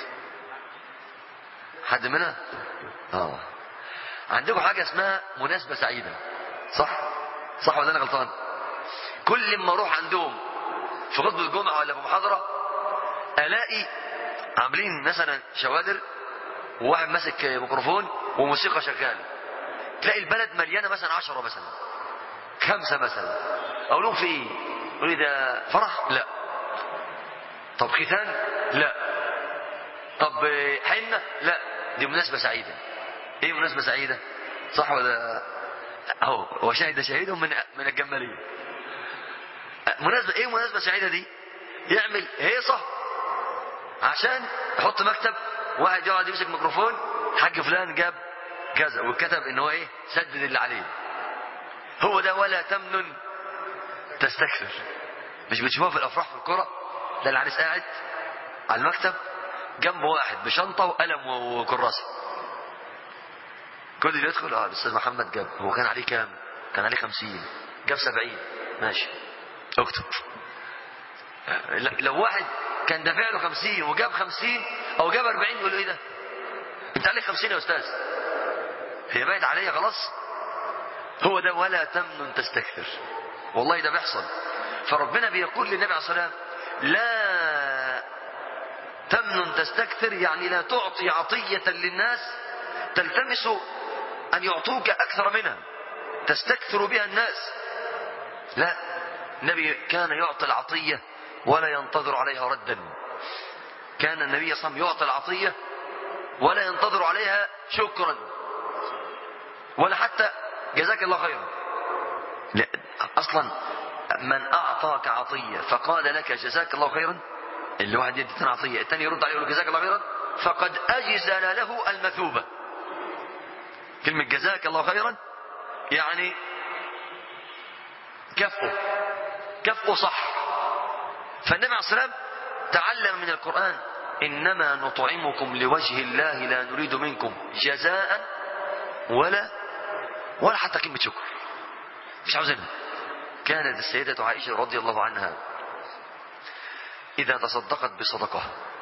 حد منها اه عندكم حاجة اسمها مناسبة سعيدة صح صح ولا انا غلطان كل ما اروح عندهم في خطبة الجمعة ولا في محاضرة الاقي عاملين مثلا شوادر وواحد ماسك ميكروفون وموسيقى شغالة تلاقي البلد مليانة مثلا عشرة مثلا خمسة مثلا اقول لهم في ايه يقول لي ده فرح لا طب ختان لا طب حنة لا دي مناسبة سعيدة ايه مناسبة سعيدة صح ولا اهو وشاهد شهيد من من الجمالية مناسبة ايه مناسبة سعيدة دي يعمل هيصة عشان يحط مكتب واحد يقعد يمسك ميكروفون حاج فلان جاب كذا وكتب ان هو ايه سدد اللي عليه هو ده ولا تمنن تستكثر مش بتشوفوها في الافراح في الكرة ده العريس قاعد على المكتب جنبه واحد بشنطة وقلم وكراسة كل اللي يدخل اه الاستاذ محمد جاب هو كان عليه كام كان عليه خمسين جاب سبعين ماشي اكتب لو واحد كان دافع له خمسين وجاب خمسين او جاب اربعين يقول له ايه ده انت عليك خمسين يا استاذ هي بايت عليا خلاص هو ده ولا تمنن تستكثر والله ده بيحصل فربنا بيقول للنبي عليه الصلاه والسلام لا تمنن تستكثر يعني لا تعطي عطية للناس تلتمس أن يعطوك أكثر منها تستكثر بها الناس لا النبي كان يعطي العطية ولا ينتظر عليها ردا كان النبي صلى الله عليه وسلم يعطي العطية ولا ينتظر عليها شكرا ولا حتى جزاك الله خيرا لا أصلا من أعطاك عطية فقال لك جزاك الله خيرا اللي واحد يدي الثاني عطية الثاني يرد عليه يقول جزاك الله خيرا فقد أجزل له المثوبة كلمة جزاك الله خيرا يعني كفه كفه صح فالنبي عليه الصلاة والسلام تعلم من القرآن إنما نطعمكم لوجه الله لا نريد منكم جزاء ولا ولا حتى كلمة شكر مش عاوزينها كانت السيدة عائشة رضي الله عنها إذا تصدقت بصدقة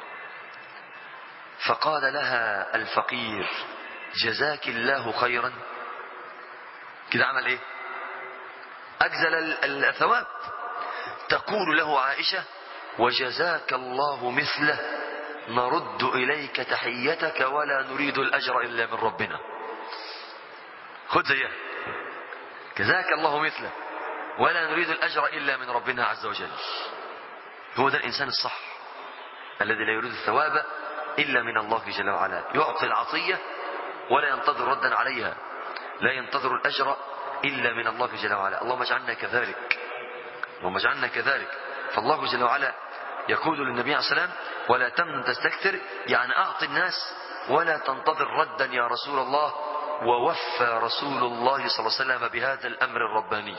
فقال لها الفقير جزاك الله خيرا كده عمل ايه أجزل الثواب تقول له عائشة وجزاك الله مثله نرد إليك تحيتك ولا نريد الأجر إلا من ربنا خذ زيها جزاك الله مثله ولا نريد الأجر إلا من ربنا عز وجل هو ده الإنسان الصح الذي لا يريد الثواب إلا من الله جل وعلا يعطي العطية ولا ينتظر ردا عليها لا ينتظر الأجر إلا من الله جل وعلا اللهم اجعلنا كذلك اللهم اجعلنا كذلك فالله جل وعلا يقول للنبي عليه السلام ولا تمن تستكثر يعني أعطي الناس ولا تنتظر ردا يا رسول الله ووفى رسول الله صلى الله عليه وسلم بهذا الأمر الرباني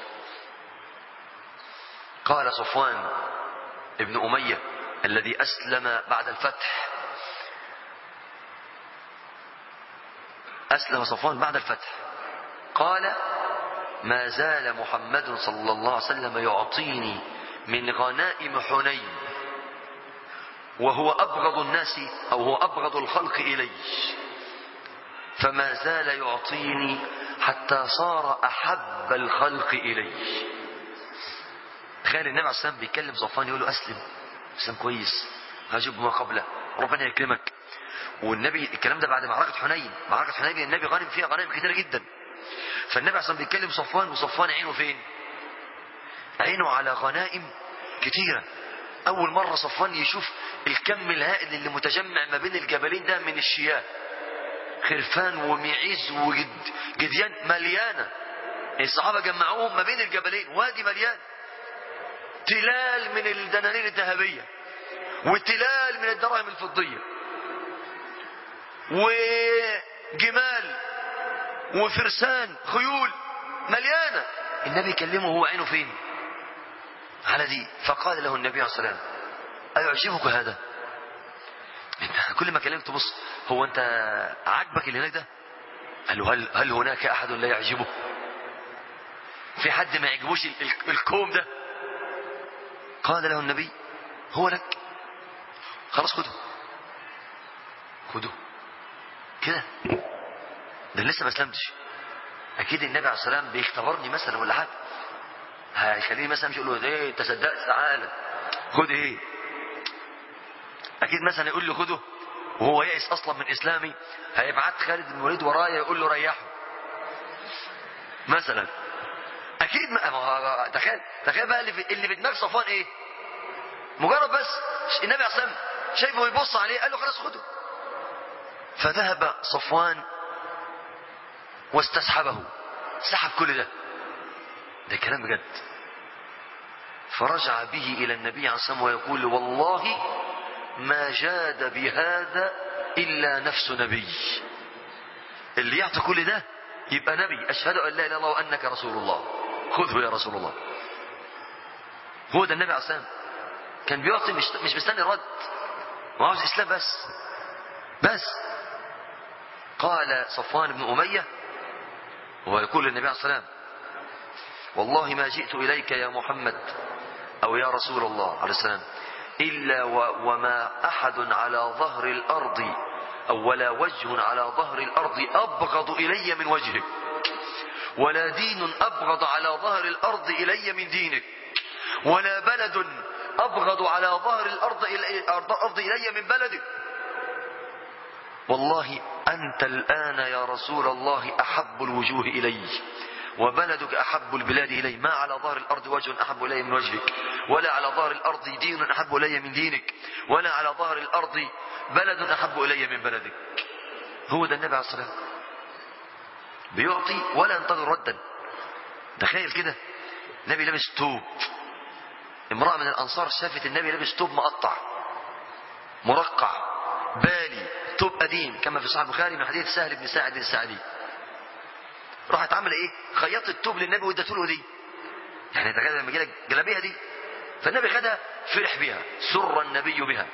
قال صفوان ابن أمية الذي أسلم بعد الفتح أسلم صفوان بعد الفتح قال ما زال محمد صلى الله عليه وسلم يعطيني من غنائم حنين وهو أبغض الناس أو هو أبغض الخلق إلي فما زال يعطيني حتى صار أحب الخلق إلي تخيل النبي عليه السلام بيكلم صفوان يقول له أسلم أسلم كويس هجب ما قبله ربنا يكرمك والنبي الكلام ده بعد معركة حنين معركة حنين النبي غانم فيها غنائم كثيرة جدا فالنبي عليه الصلاة بيتكلم صفوان وصفوان عينه فين عينه على غنائم كثيرة أول مرة صفوان يشوف الكم الهائل اللي متجمع ما بين الجبلين ده من الشياه خرفان ومعيز وجديان مليانة الصحابة جمعوهم ما بين الجبلين وادي مليان تلال من الدنانير الذهبية وتلال من الدراهم الفضية وجمال وفرسان خيول مليانة النبي كلمه هو عينه فين على دي فقال له النبي عليه الصلاة والسلام أيعجبك هذا كل ما كلمته بص هو أنت عاجبك اللي هناك ده قال له هل, هل هناك أحد لا يعجبه في حد ما يعجبوش الكوم ده قال له النبي هو لك خلاص خده خده كده ده لسه ما اسلمتش اكيد النبي عليه السلام بيختبرني مثلا ولا حاجه هيخليني مثلا مش يقول له ايه انت صدقت تعالى خد ايه اكيد مثلا يقول له خده وهو يائس اصلا من اسلامي هيبعت خالد بن الوليد ورايا يقول له ريحه مثلا اكيد ما تخيل تخيل بقى اللي في, اللي في دماغ صفوان ايه مجرد بس النبي عليه السلام شايفه يبص عليه قال له خلاص خده فذهب صفوان واستسحبه سحب كل ده ده كلام بجد فرجع به إلى النبي عليه الصلاة والسلام ويقول والله ما جاد بهذا إلا نفس نبي اللي يعطي كل ده يبقى نبي أشهد أن لا إله إلا الله وأنك رسول الله خذه يا رسول الله هو ده النبي عليه الصلاة والسلام كان بيعطي مش, مش مستني رد ما عاوز إسلام بس بس قال صفوان بن أمية وهو يقول للنبي عليه الصلاة والسلام والله ما جئت إليك يا محمد أو يا رسول الله عليه السلام إلا وما أحد على ظهر الأرض أو ولا وجه على ظهر الأرض أبغض إلي من وجهك ولا دين أبغض على ظهر الأرض إلي من دينك ولا بلد أبغض على ظهر الأرض الأرض إلي من بلدك والله أنت الآن يا رسول الله أحب الوجوه إلي وبلدك أحب البلاد إلي ما على ظهر الأرض وجه أحب إلي من وجهك ولا على ظهر الأرض دين أحب إلي من دينك ولا على ظهر الأرض بلد أحب إلي من بلدك هو ده النبي عليه الصلاة والسلام بيعطي ولا ينتظر ردا تخيل كده النبي لابس توب امرأة من الأنصار شافت النبي لابس توب مقطع مرقع بالي توب قديم كما في صحيح البخاري من حديث سهل بن ساعد الساعدي راحت عامله ايه خيطت التوب للنبي وادته له دي يعني انت كده لما يجي لك جلابيه دي فالنبي خدها فرح بها سر النبي بها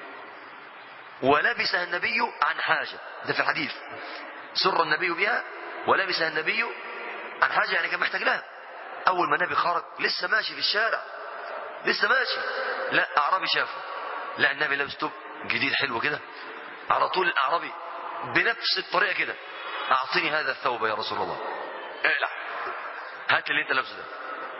ولبسها النبي عن حاجه ده في الحديث سر النبي بها ولبسها النبي عن حاجه يعني كان محتاج لها اول ما النبي خرج لسه ماشي في الشارع لسه ماشي لا اعرابي شافه لا النبي لابس توب جديد حلو كده على طول الاعرابي بنفس الطريقه كده اعطني هذا الثوب يا رسول الله اقلع هات اللي انت لابسه ده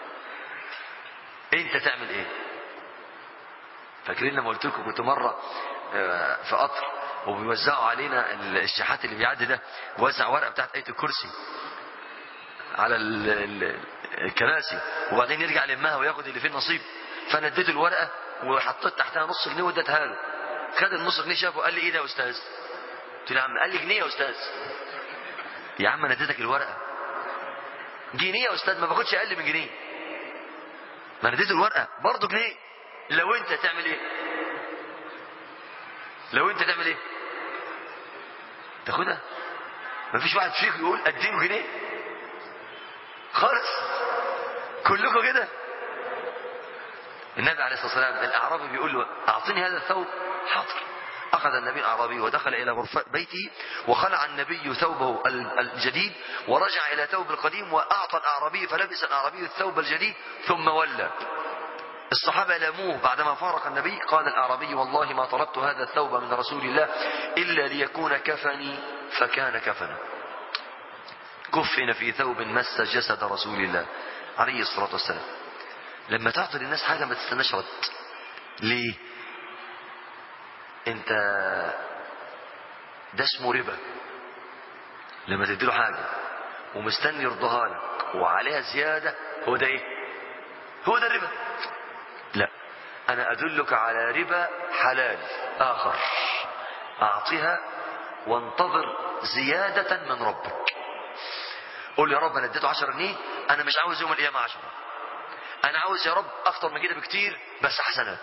انت تعمل ايه فاكرين لما قلت لكم كنت مره آه، في قطر وبيوزعوا علينا الشحات اللي بيعدي ده وزع ورقه بتاعت ايه الكرسي على ال- ال- الكراسي وبعدين يرجع لمها وياخد اللي فيه النصيب فانا اديته الورقه وحطيت تحتها نص جنيه واديتها له خد النص جنيه شافه قال لي ايه ده يا استاذ قلت له يا عم قال لي جنيه يا استاذ يا عم انا اديتك الورقه جنيه يا استاذ ما باخدش اقل من جنيه ما انا اديته الورقه برضه جنيه لو انت تعمل ايه لو انت تعمل ايه تاخدها ما فيش واحد فيكم يقول اديله جنيه خالص كلكم كده النبي عليه الصلاه والسلام الاعرابي بيقول له اعطني هذا الثوب حاضر أخذ النبي الأعرابي ودخل إلى غرفة بيته وخلع النبي ثوبه ال- الجديد ورجع إلى ثوب القديم وأعطى الأعرابي فلبس الأعرابي الثوب الجديد ثم ولى الصحابة لاموه بعدما فارق النبي قال الأعرابي والله ما طلبت هذا الثوب من رسول الله إلا ليكون كفني فكان كفنا كفن في ثوب مس جسد رسول الله عليه الصلاة والسلام لما تعطي للناس حاجة ما تستناش رد ليه انت ده اسمه ربا لما تديله حاجة ومستني يرضاها لك وعليها زيادة هو ده ايه هو ده الربا لا انا ادلك على ربا حلال اخر اعطها وانتظر زيادة من ربك قول يا رب انا اديته 10 جنيه انا مش عاوز يوم القيامة 10 انا عاوز يا رب اكتر من كده بكتير بس حسنات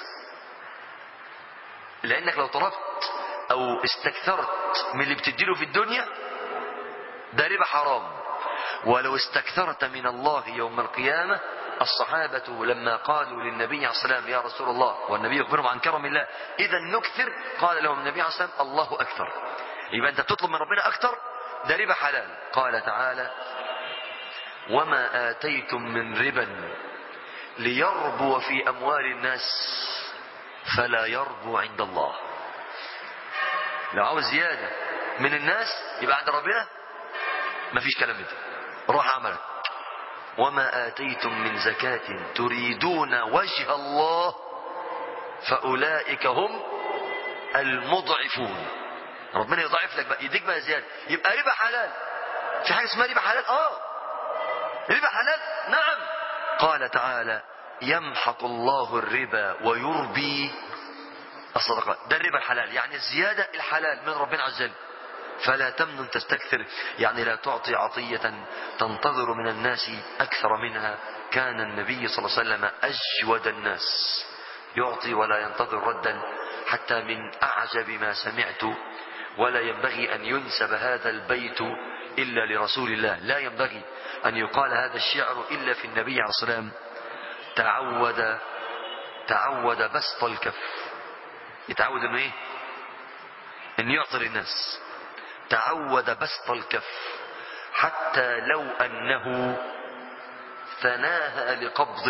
لانك لو طلبت او استكثرت من اللي بتديله في الدنيا ده ربا حرام ولو استكثرت من الله يوم القيامة الصحابة لما قالوا للنبي عليه الصلاة والسلام يا رسول الله والنبي يخبرهم عن كرم الله إذا نكثر قال لهم النبي عليه الصلاة والسلام الله أكثر يبقى أنت بتطلب من ربنا أكثر ده ربا حلال قال تعالى وما آتيتم من ربا ليربو في أموال الناس فلا يربو عند الله لو عاوز زيادة من الناس يبقى عند ربنا مفيش كلام من ده روح عملك وما آتيتم من زكاة تريدون وجه الله فأولئك هم المضعفون ربنا يضعف لك بقى يديك بقى زيادة يبقى ربا حلال في حاجة اسمها ربا حلال اه ربا حلال نعم قال تعالى يمحق الله الربا ويربي الصدقات ده الربا الحلال يعني الزيادة الحلال من ربنا عز وجل فلا تمنن تستكثر يعني لا تعطي عطية تنتظر من الناس أكثر منها كان النبي صلى الله عليه وسلم أجود الناس يعطي ولا ينتظر ردا حتى من أعجب ما سمعت ولا ينبغي أن ينسب هذا البيت إلا لرسول الله لا ينبغي أن يقال هذا الشعر إلا في النبي عليه الصلاة والسلام تعود تعود بسط الكف يتعود انه ايه ان يعطي للناس تعود بسط الكف حتى لو انه ثناها لقبض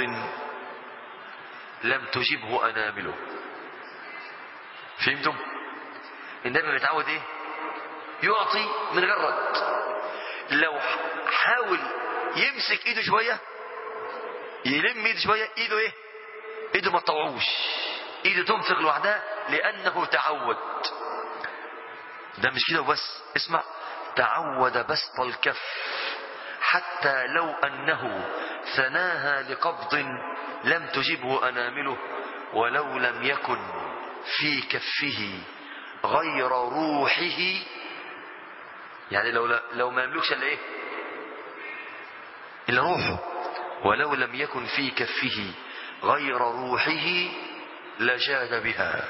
لم تجبه انامله فهمتم النبي متعود ايه يعطي من غير رد لو حاول يمسك ايده شويه يلم ايده شويه ايده ايه ايده ما تطوعوش ايده تنفق لوحدها لانه تعود ده مش كده وبس اسمع تعود بسط الكف حتى لو أنه ثناها لقبض لم تجبه أنامله ولو لم يكن في كفه غير روحه يعني لو لو ما يملكش الا ايه الا روحه ولو لم يكن في كفه غير روحه لجاد بها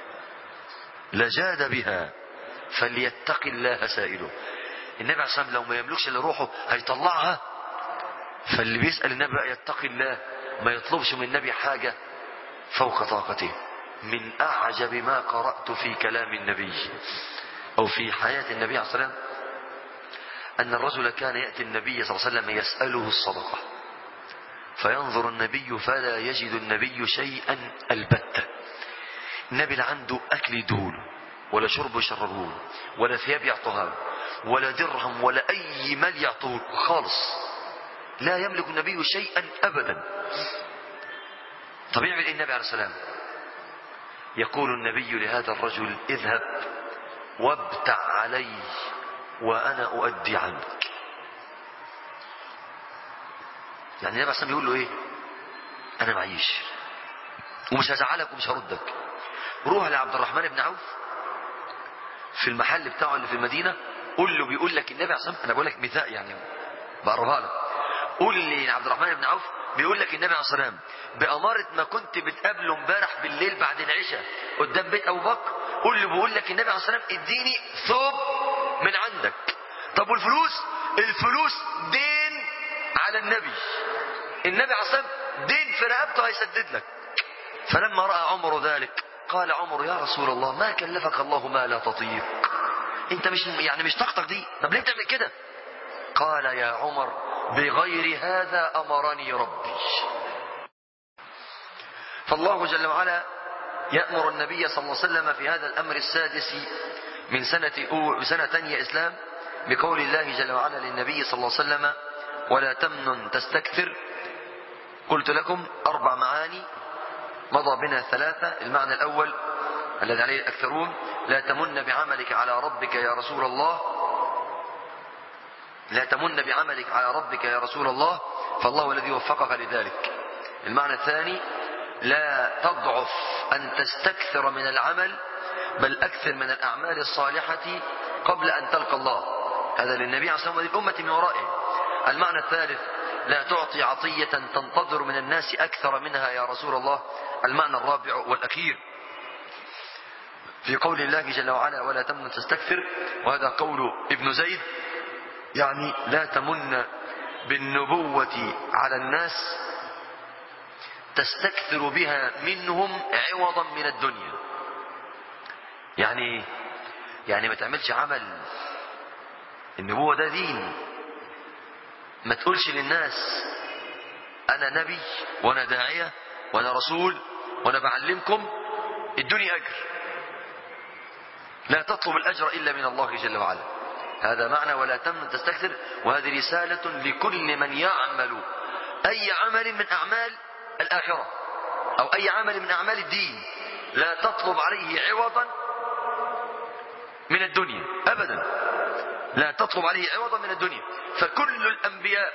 لجاد بها فليتق الله سائله النبي عليه الصلاه والسلام لو ما يملكش الا روحه هيطلعها فاللي بيسال النبي بقى يتقي الله ما يطلبش من النبي حاجه فوق طاقته من اعجب ما قرات في كلام النبي او في حياه النبي عليه الصلاه والسلام أن الرجل كان يأتي النبي صلى الله عليه وسلم يسأله الصدقة فينظر النبي فلا يجد النبي شيئا البتة النبي لا عنده أكل يدهوله ولا شرب يشربوه ولا ثياب يعطوها له ولا درهم ولا أي مال يعطوه خالص لا يملك النبي شيئا أبدا طب يعمل إيه النبي عليه السلام يقول النبي لهذا الرجل اذهب وابتع علي وأنا أؤدي عنك يعني النبي عليه بيقول له إيه أنا معيش ومش هزعلك ومش هردك روح لعبد الرحمن بن عوف في المحل بتاعه اللي في المدينة قول له بيقول لك النبي عليه أنا بقول لك مثال يعني بقربها لك قول لي عبد الرحمن بن عوف بيقول لك النبي عليه الصلاه والسلام بأمارة ما كنت بتقابله امبارح بالليل بعد العشاء قدام بيت أبو بكر قول له بيقول لك النبي عليه الصلاه والسلام اديني ثوب من عندك طب والفلوس الفلوس دين على النبي النبي عليه الصلاه والسلام دين في رقبته هيسدد لك فلما رأى عمر ذلك قال عمر يا رسول الله ما كلفك الله ما لا تطيق انت مش يعني مش طاقتك دي طب ليه بتعمل كده قال يا عمر بغير هذا أمرني ربي فالله جل وعلا يأمر النبي صلى الله عليه وسلم في هذا الأمر السادس من سنة, أو سنة تانية إسلام بقول الله جل وعلا للنبي صلى الله عليه وسلم ولا تمنن تستكثر قلت لكم أربع معاني مضى بنا ثلاثة المعنى الأول الذي عليه الأكثرون لا تمن بعملك على ربك يا رسول الله لا تمن بعملك على ربك يا رسول الله فالله الذي وفقك لذلك المعنى الثاني لا تضعف أن تستكثر من العمل بل أكثر من الأعمال الصالحة قبل أن تلقى الله هذا للنبي عليه الصلاة والسلام الأمة من ورائه المعنى الثالث لا تعطي عطية تنتظر من الناس أكثر منها يا رسول الله المعنى الرابع والأخير في قول الله جل وعلا ولا تمن تستكثر وهذا قول ابن زيد يعني لا تمن بالنبوة على الناس تستكثر بها منهم عوضا من الدنيا يعني يعني ما تعملش عمل النبوة ده دين ما تقولش للناس أنا نبي وأنا داعية وأنا رسول وأنا بعلمكم ادوني أجر لا تطلب الأجر إلا من الله جل وعلا هذا معنى ولا تمن تستكثر وهذه رسالة لكل من يعمل أي عمل من أعمال الآخرة أو أي عمل من أعمال الدين لا تطلب عليه عوضا من الدنيا أبدا لا تطلب عليه عوضا من الدنيا فكل الأنبياء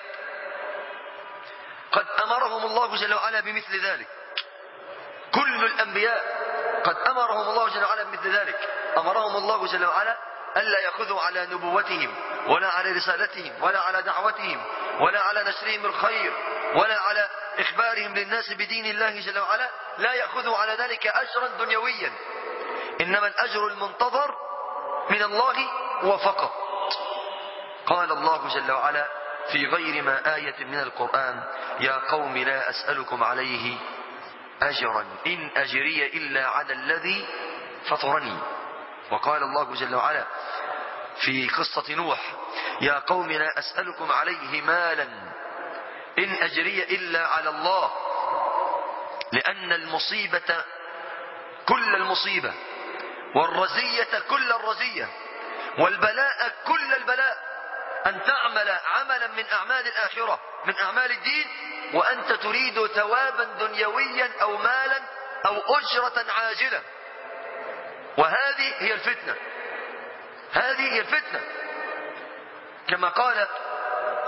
قد أمرهم الله جل وعلا بمثل ذلك كل الأنبياء قد أمرهم الله جل وعلا بمثل ذلك أمرهم الله جل وعلا ألا يأخذوا على نبوتهم ولا على رسالتهم ولا على دعوتهم ولا على نشرهم الخير ولا على إخبارهم للناس بدين الله جل وعلا لا يأخذوا على ذلك أجرا دنيويا إنما الأجر المنتظر من الله وفقط قال الله جل وعلا في غير ما آية من القرآن يا قوم لا أسألكم عليه أجرا إن أجري إلا على الذي فطرني وقال الله جل وعلا في قصة نوح يا قوم لا أسألكم عليه مالا إن أجري إلا على الله لأن المصيبة كل المصيبة والرزية كل الرزية والبلاء كل البلاء أن تعمل عملا من أعمال الآخرة من أعمال الدين وأنت تريد ثوابا دنيويا أو مالا أو أجرة عاجلة وهذه هي الفتنة هذه هي الفتنة كما قال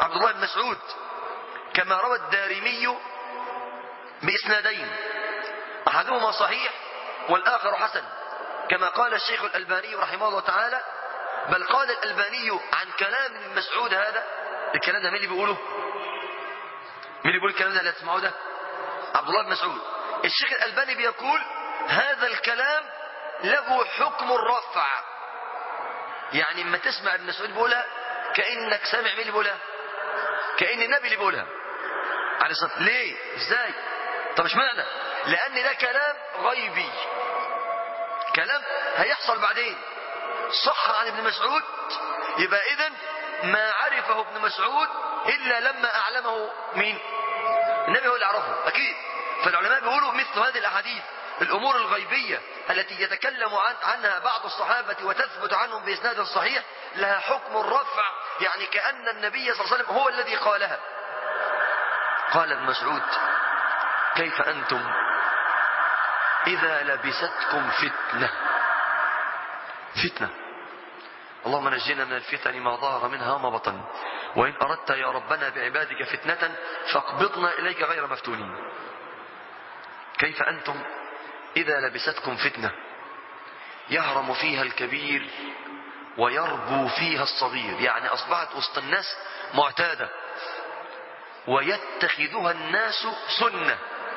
عبد الله بن مسعود كما روى الدارمي بإسنادين أحدهما صحيح والآخر حسن كما قال الشيخ الألباني رحمه الله تعالى بل قال الألباني عن كلام ابن مسعود هذا الكلام ده مين اللي بيقوله مين اللي بيقول الكلام ده اللي تسمعوه ده عبد الله بن مسعود الشيخ الألباني بيقول هذا الكلام له حكم الرفع يعني اما تسمع ابن مسعود بيقولها كأنك سامع مين اللي بيقولها كأن النبي اللي بيقولها عليه الصلاة ليه ازاي طب مش معنى لأن ده كلام غيبي كلام هيحصل بعدين صح عن ابن مسعود يبقى إذا ما عرفه ابن مسعود إلا لما أعلمه مين النبي هو اللي عرفه أكيد فالعلماء بيقولوا مثل هذه الأحاديث الأمور الغيبية التي يتكلم عن عنها بعض الصحابة وتثبت عنهم بإسناد صحيح لها حكم الرفع يعني كأن النبي صلى الله عليه وسلم هو الذي قالها قال ابن مسعود كيف أنتم إذا لبستكم فتنة فتنة اللهم نجينا من الفتن ما ظهر منها وما بطن وإن أردت يا ربنا بعبادك فتنة فاقبضنا إليك غير مفتونين كيف أنتم إذا لبستكم فتنة يهرم فيها الكبير ويربو فيها الصغير يعني أصبحت وسط الناس معتادة ويتخذها الناس سنة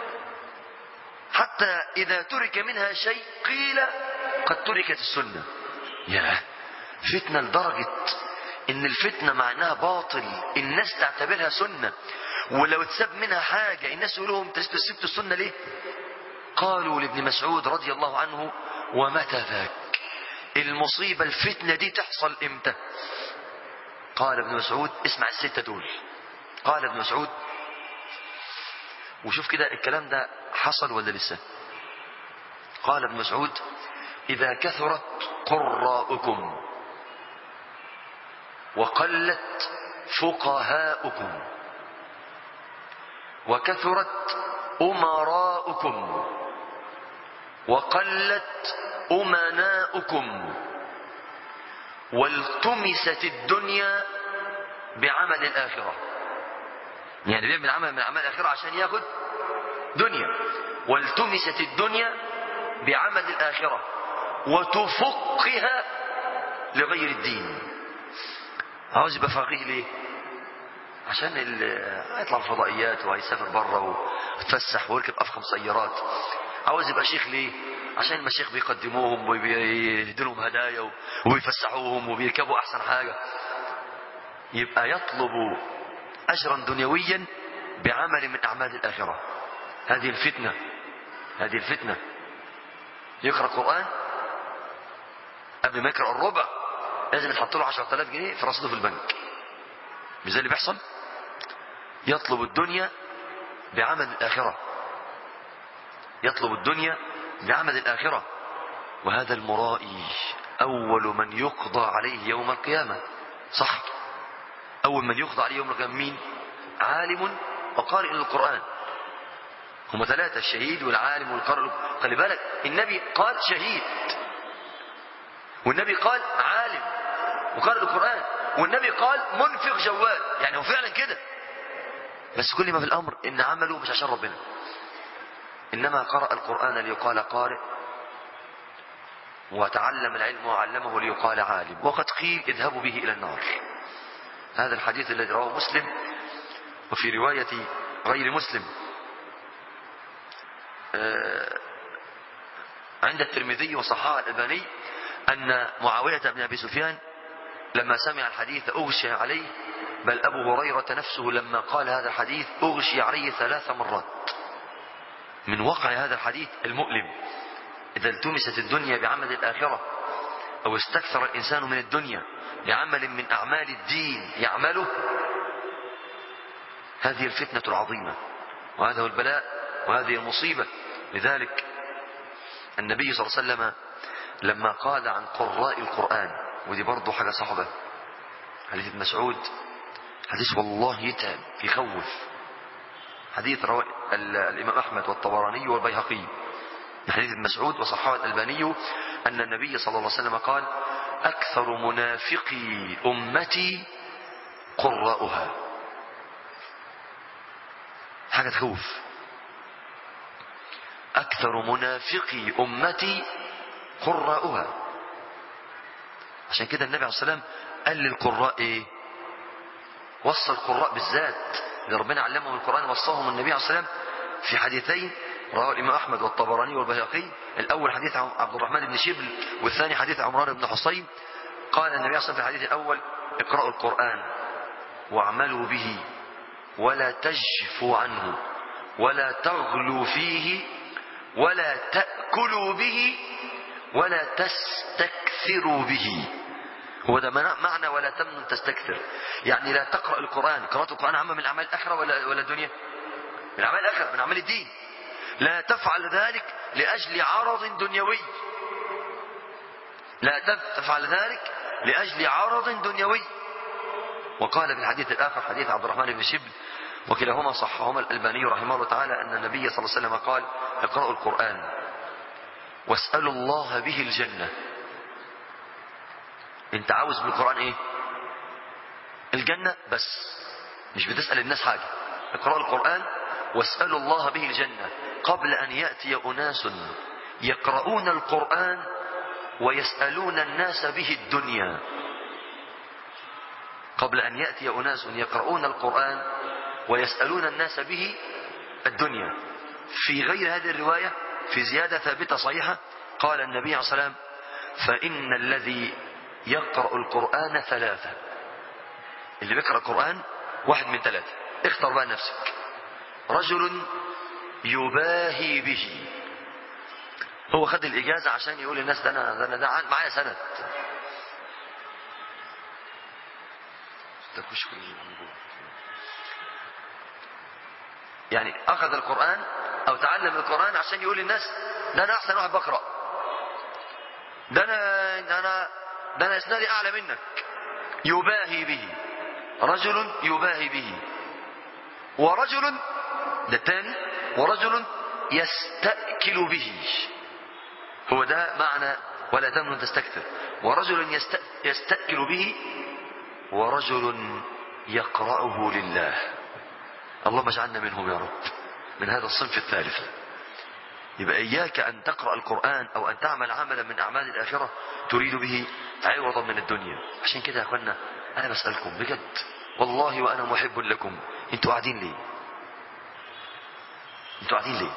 حتى إذا ترك منها شيء قيل قد تركت السنة يا فتنة لدرجة إن الفتنة معناها باطل الناس تعتبرها سنة ولو اتساب منها حاجة الناس يقول لهم سبت السنة ليه قالوا لابن مسعود رضي الله عنه ومتى ذاك المصيبة الفتنة دي تحصل امتى قال ابن مسعود اسمع الستة دول قال ابن مسعود وشوف كده الكلام ده حصل ولا لسه قال ابن مسعود إذا كثرت قراءكم وقلت فقهاؤكم وكثرت أمراؤكم وقلت أمناؤكم والتمست الدنيا بعمل الآخرة يعني بيعمل عمل من أعمال الآخرة عشان ياخد دنيا والتمست الدنيا بعمل الآخرة وتفقها لغير الدين عاوز يبقى فقيه ليه عشان هيطلع الفضائيات وهيسافر بره ويتفسح ويركب افخم سيارات عاوز يبقى شيخ ليه عشان المشايخ بيقدموهم وبيهدوا لهم هدايا وبيفسحوهم وبيركبوا احسن حاجه يبقى يطلب اجرا دنيويا بعمل من اعمال الاخره هذه الفتنه هذه الفتنه يقرا قران قبل ما يقرا الربع لازم يتحط له 10000 جنيه في رصيده في البنك مش زي اللي بيحصل يطلب الدنيا بعمل الآخرة يطلب الدنيا بعمل الآخرة وهذا المرائي أول من يقضى عليه يوم القيامة صح أول من يقضى عليه يوم القيامة مين عالم وقارئ للقرآن هم ثلاثة الشهيد والعالم والقارئ خلي بالك النبي قال شهيد والنبي قال عالم وقارئ القرآن والنبي قال منفق جواد يعني هو فعلا كده بس كل ما في الأمر إن عمله مش عشان ربنا إنما قرأ القرآن ليقال قارئ وتعلم العلم وعلمه ليقال عالم وقد قيل اذهبوا به إلى النار هذا الحديث الذي رواه مسلم وفي رواية غير مسلم عند الترمذي وصححه الألباني أن معاوية بن أبي سفيان لما سمع الحديث أغشي عليه بل أبو هريرة نفسه لما قال هذا الحديث أغشي عليه ثلاث مرات من وقع هذا الحديث المؤلم إذا التمست الدنيا بعمل الآخرة أو استكثر الإنسان من الدنيا بعمل من أعمال الدين يعمله هذه الفتنة العظيمة وهذا هو البلاء وهذه المصيبة لذلك النبي صلى الله عليه وسلم لما قال عن قراء القرآن ودي برضه حاجة صعبة حديث ابن مسعود حديث والله يتعب يخوف حديث روى الإمام أحمد والطبراني والبيهقي من حديث ابن مسعود وصححه الألباني أن النبي صلى الله عليه وسلم قال أكثر منافقي أمتي قراؤها حاجة تخوف أكثر منافقي أمتي قراؤها عشان كده النبي عليه الصلاة والسلام قال للقراء إيه وصى القراء بالذات اللي ربنا علمهم القرآن وصاهم النبي عليه الصلاة والسلام في حديثين رواه الإمام أحمد والطبراني والبيهقي الأول حديث عبد الرحمن بن شبل والثاني حديث عمران بن حصين قال النبي عليه الصلاة والسلام في الحديث الأول اقرأوا القرآن واعملوا به ولا تجفوا عنه ولا تغلوا فيه ولا تأكلوا به ولا تستكثروا به هو ده معنى ولا تمنن تستكثر يعني لا تقرأ القرآن قراءة القرآن عامة من أعمال الآخرة ولا ولا الدنيا من أعمال الآخرة من أعمال الدين لا تفعل ذلك لأجل عرض دنيوي لا تفعل ذلك لأجل عرض دنيوي وقال في الحديث الآخر حديث عبد الرحمن بن شبل وكلاهما صحهما الألباني رحمه الله تعالى أن النبي صلى الله عليه وسلم قال اقرأوا القرآن واسألوا الله به الجنة انت عاوز بالقرآن ايه الجنة بس مش بتسأل الناس حاجة اقرأوا القرآن واسألوا الله به الجنة قبل أن يأتي أناس يقرؤون القرآن ويسألون الناس به الدنيا قبل أن يأتي أناس يقرؤون القرآن ويسألون الناس به الدنيا في غير هذه الرواية في زيادة ثابتة صحيحة قال النبي عليه الصلاة والسلام فإن الذي يقرأ القرآن ثلاثة اللي بيقرأ القرآن واحد من ثلاثة اختر بقى نفسك رجل يباهي به هو خد الإجازة عشان يقول للناس ده أنا ده أنا ده معايا سند يعني أخذ القرآن أو تعلم القرآن عشان يقول للناس ده أنا أحسن واحد بقرأ ده أنا ده أنا ده أنا إسنادي أعلى منك يباهي به رجل يباهي به ورجل ده الثاني ورجل يستأكل به هو ده معنى ولا تمنن تستكثر ورجل يست... يستأكل به ورجل يقرأه لله اللهم اجعلنا منهم يا رب من هذا الصنف الثالث يبقى إياك أن تقرأ القرآن أو أن تعمل عملا من أعمال الآخرة تريد به عوضا من الدنيا عشان كده يا أخوانا أنا بسألكم بجد والله وأنا محب لكم أنتوا قاعدين ليه أنتوا قاعدين ليه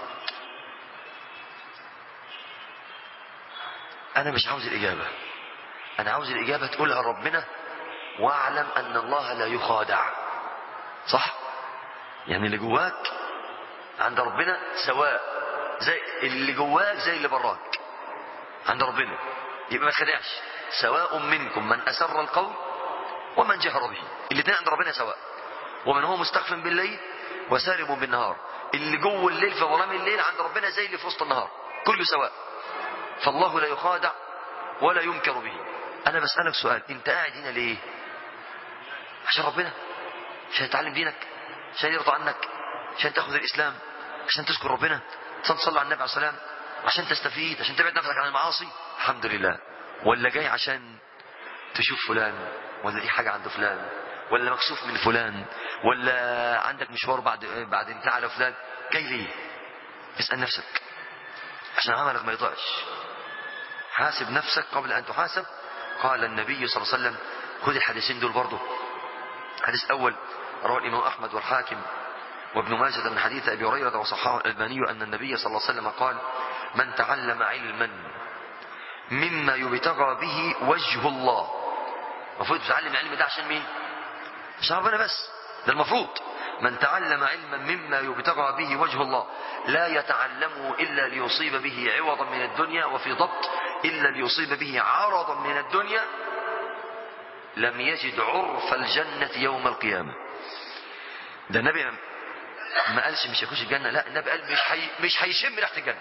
أنا مش عاوز الإجابة أنا عاوز الإجابة تقولها ربنا واعلم أن الله لا يخادع صح يعني اللي جواك عند ربنا سواء زي اللي جواك زي اللي براك عند ربنا يبقى ما تخدعش سواء منكم من أسر القول ومن جهر به الاثنين عند ربنا سواء ومن هو مستخف بالليل وسارب بالنهار اللي جوه الليل في ظلام الليل عند ربنا زي اللي في وسط النهار كله سواء فالله لا يخادع ولا ينكر به انا بسألك سؤال انت قاعد هنا ليه عشان ربنا عشان تتعلم دينك عشان يرضى عنك عشان تاخذ الاسلام عشان تذكر ربنا عشان تصلي على النبي عليه السلام عشان تستفيد عشان تبعد نفسك عن المعاصي الحمد لله ولا جاي عشان تشوف فلان ولا دي حاجة عند فلان ولا مكسوف من فلان ولا عندك مشوار بعد بعد انتهى على فلان جاي ليه اسأل نفسك عشان عملك ما يضيعش حاسب نفسك قبل أن تحاسب قال النبي صلى الله عليه وسلم خذ الحديثين دول برضه حديث أول رواه الإمام أحمد والحاكم وابن ماجه من حديث أبي هريرة وصححه الألباني أن النبي صلى الله عليه وسلم قال من تعلم علما مما يبتغى به وجه الله المفروض تتعلم العلم ده عشان مين عشان ربنا بس ده المفروض من تعلم علما مما يبتغى به وجه الله لا يتعلمه إلا ليصيب به عوضا من الدنيا وفي ضبط إلا ليصيب به عرضا من الدنيا لم يجد عرف الجنة يوم القيامة ده النبي ما قالش مش هيخش الجنة لا النبي قال مش حي... مش هيشم ريحة الجنة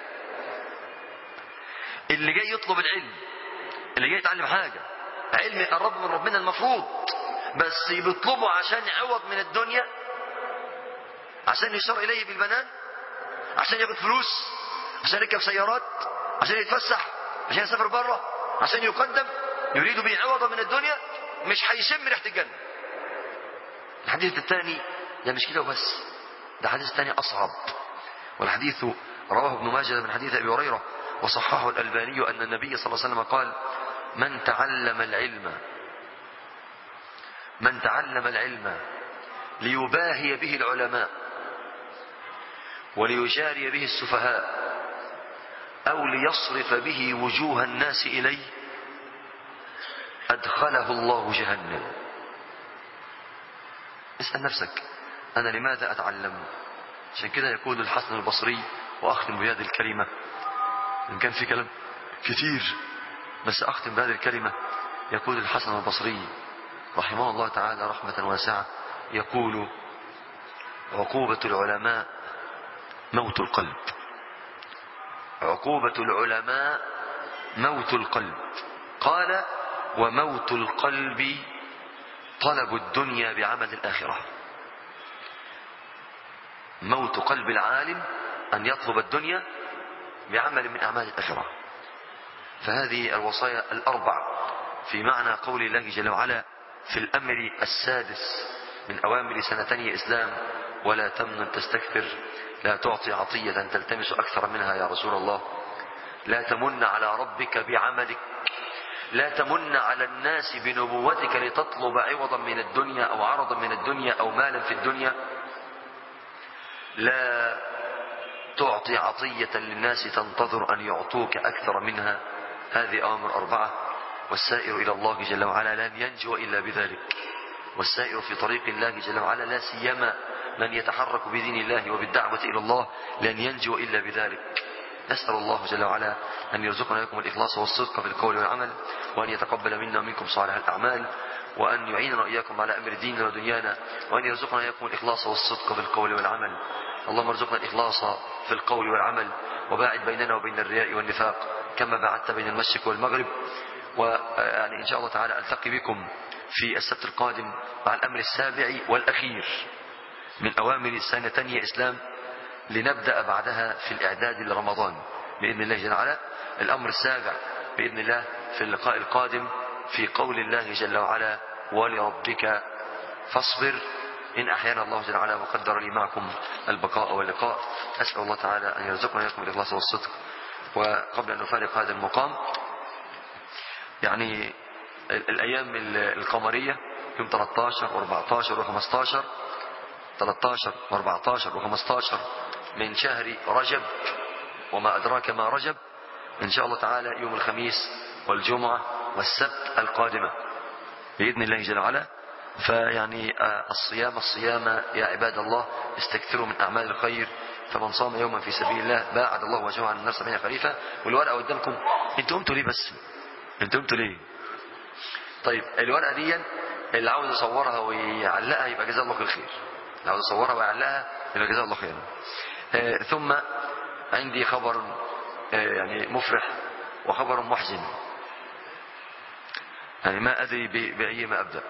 اللي جاي يطلب العلم اللي جاي يتعلم حاجة علم يقرب من ربنا المفروض بس بيطلبه عشان عوض من الدنيا عشان يشار إليه بالبنان عشان ياخد فلوس عشان يركب سيارات عشان يتفسح عشان يسافر بره عشان يقدم يريد به عوضا من الدنيا مش هيشم ريحة الجنة الحديث الثاني ده مش كده وبس ده حديث ثاني أصعب والحديث رواه ابن ماجه من حديث أبي هريرة وصححه الألباني أن النبي صلى الله عليه وسلم قال من تعلم العلم من تعلم العلم ليباهي به العلماء وليجاري به السفهاء أو ليصرف به وجوه الناس إليه أدخله الله جهنم اسأل نفسك أنا لماذا أتعلم عشان كده يقول الحسن البصري وأختم بهذه الكلمة إن كان في كلام كتير بس أختم بهذه الكلمة يقول الحسن البصري رحمه الله تعالى رحمة واسعة يقول عقوبة العلماء موت القلب عقوبة العلماء موت القلب قال وموت القلب طلب الدنيا بعمل الآخرة موت قلب العالم أن يطلب الدنيا بعمل من أعمال الآخرة فهذه الوصايا الأربع في معنى قول الله جل وعلا في الأمر السادس من أوامر سنتين إسلام ولا تمنن تستكثر لا تعطي عطية تلتمس أكثر منها يا رسول الله لا تمن على ربك بعملك لا تمن على الناس بنبوتك لتطلب عوضا من الدنيا أو عرضا من الدنيا أو مالا في الدنيا لا تعطي عطية للناس تنتظر أن يعطوك أكثر منها هذه أوامر أربعة والسائر إلى الله جل وعلا لن ينجو إلا بذلك والسائر في طريق الله جل وعلا لا سيما من يتحرك بدين الله وبالدعوة إلى الله لن ينجو إلا بذلك نسأل الله جل وعلا أن يرزقنا لكم الإخلاص والصدق في القول والعمل وأن يتقبل منا ومنكم صالح الأعمال وأن يعيننا وإياكم على أمر ديننا ودنيانا وأن يرزقنا إياكم الإخلاص والصدق في القول والعمل اللهم ارزقنا الإخلاص في القول والعمل وباعد بيننا وبين الرياء والنفاق كما باعدت بين المشرق والمغرب ويعني إن شاء الله تعالى ألتقي بكم في السبت القادم مع الأمر السابع والأخير من أوامر سنة تانية إسلام لنبدأ بعدها في الإعداد لرمضان بإذن الله جل وعلا الأمر السابع بإذن الله في اللقاء القادم في قول الله جل وعلا ولربك فاصبر إن أحيانا الله جل وعلا وقدر لي معكم البقاء واللقاء أسأل الله تعالى أن يرزقنا إياكم الإخلاص والصدق وقبل أن نفارق هذا المقام يعني الأيام القمرية يوم 13 و14 و15 13 و14 و15 من شهر رجب وما أدراك ما رجب إن شاء الله تعالى يوم الخميس والجمعة والسبت القادمة بإذن الله جل وعلا فيعني الصيام الصيام يا عباد الله استكثروا من أعمال الخير فمن صام يوما في سبيل الله باعد الله وجهه عن النار سبعين خليفة والورقة قدامكم انتوا قمتوا ليه بس انتوا قمتوا ليه طيب الورقة دي اللي عاوز يصورها ويعلقها يبقى جزاه الله كل خير اللي عاوز يصورها ويعلقها يبقى جزاه الله خير آه ثم عندي خبر آه يعني مفرح وخبر محزن يعني ما أدري بأي ما أبدأ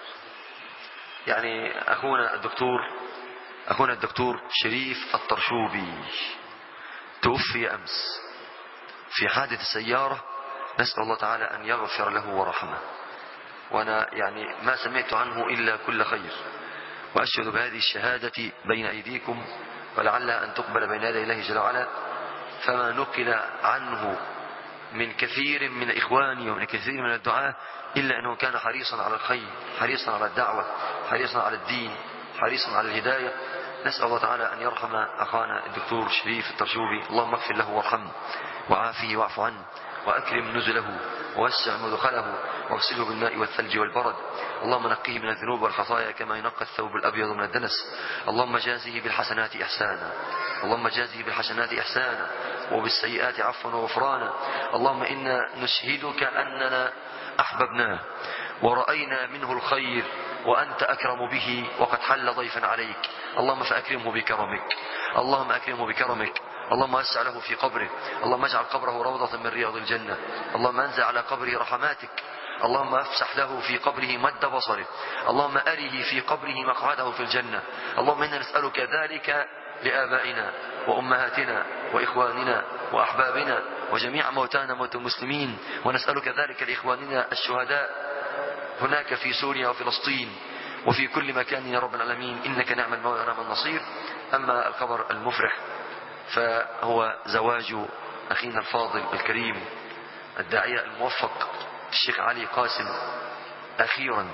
يعني أخونا الدكتور أخونا الدكتور شريف الطرشوبي توفي أمس في حادث سيارة نسأل الله تعالى أن يغفر له ورحمه وأنا يعني ما سمعت عنه إلا كل خير وأشهد بهذه الشهادة بين أيديكم ولعلها أن تقبل بين يدي الله جل وعلا فما نقل عنه من كثير من إخواني ومن كثير من الدعاة إلا أنه كان حريصا على الخير حريصا على الدعوة حريصا على الدين حريصا على الهداية نسأل الله تعالى أن يرحم أخانا الدكتور شريف الترشوبي اللهم اغفر له وارحمه وعافيه واعف عنه وأكرم نزله ووسع مدخله واغسله بالماء والثلج والبرد اللهم نقيه من الذنوب والخطايا كما ينقى الثوب الأبيض من الدنس اللهم جازه بالحسنات إحسانا اللهم جازه بالحسنات إحسانا وبالسيئات عفوا وغفرانا اللهم إنا نشهدك أننا أحببناه ورأينا منه الخير وأنت أكرم به وقد حل ضيفا عليك اللهم فأكرمه بكرمك اللهم أكرمه بكرمك اللهم وسع له في قبره اللهم اجعل قبره روضة من رياض الجنة اللهم انزع على قبره رحماتك اللهم افسح له في قبره مد بصره اللهم أره في قبره مقعده في الجنة اللهم إنا نسألك ذلك لآبائنا وأمهاتنا وإخواننا وأحبابنا وجميع موتانا موتى المسلمين ونسألك ذلك لإخواننا الشهداء هناك في سوريا وفلسطين وفي كل مكان يا رب العالمين إنك نعم المولى ونعم النصير أما الخبر المفرح فهو زواج أخينا الفاضل الكريم الداعية الموفق الشيخ علي قاسم أخيرا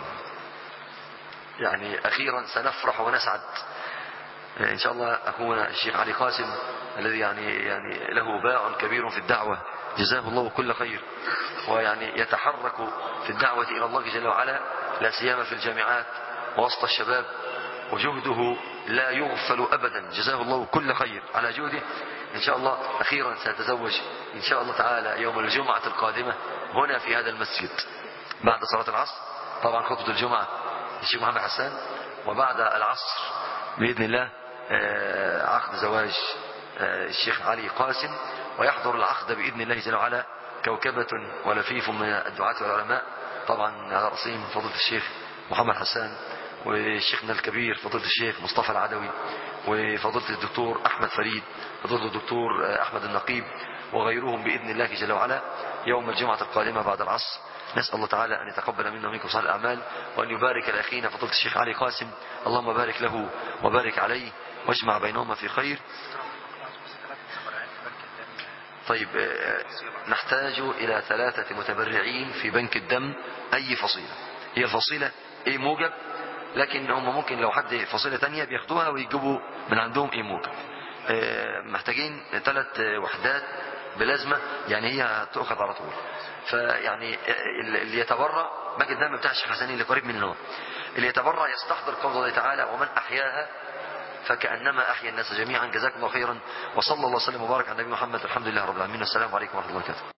يعني أخيرا سنفرح ونسعد إن شاء الله أخونا الشيخ علي قاسم الذي يعني يعني له باع كبير في الدعوة جزاه الله كل خير ويعني يتحرك في الدعوة إلى الله جل وعلا لا سيما في الجامعات ووسط الشباب وجهده لا يغفل أبدا جزاه الله كل خير على جهده إن شاء الله أخيرا سيتزوج إن شاء الله تعالى يوم الجمعة القادمة هنا في هذا المسجد بعد صلاة العصر طبعا خطبة الجمعة الشيخ محمد حسان وبعد العصر بإذن الله عقد زواج الشيخ علي قاسم ويحضر العقد بإذن الله جل وعلا كوكبة ولفيف من الدعاة والعلماء طبعا على رأسهم فضيلة الشيخ محمد حسان وشيخنا الكبير فضيلة الشيخ مصطفى العدوي وفضيلة الدكتور أحمد فريد فضيلة الدكتور أحمد النقيب وغيرهم بإذن الله جل وعلا يوم الجمعة القادمة بعد العصر نسأل الله تعالى أن يتقبل منا ومنكم صالح الأعمال وأن يبارك لأخينا فضيلة الشيخ علي قاسم اللهم بارك له وبارك عليه واجمع بينهما في خير طيب نحتاج إلى ثلاثة متبرعين في بنك الدم أي فصيلة هي الفصيلة إيه موجب لكن هم ممكن لو حد فصيلة تانية بياخدوها ويجيبوا من عندهم إيه موجب محتاجين ثلاث وحدات بلازمة يعني هي تؤخذ على طول فيعني اللي يتبرع بنك الدم بتاع الشيخ حسنين اللي قريب منه اللي يتبرع يستحضر قول الله تعالى ومن أحياها فكأنما أحيا الناس جميعا جزاكم الله خيرا وصلى الله وسلم وبارك على النبي محمد الحمد لله رب العالمين والسلام عليكم ورحمة الله وبركاته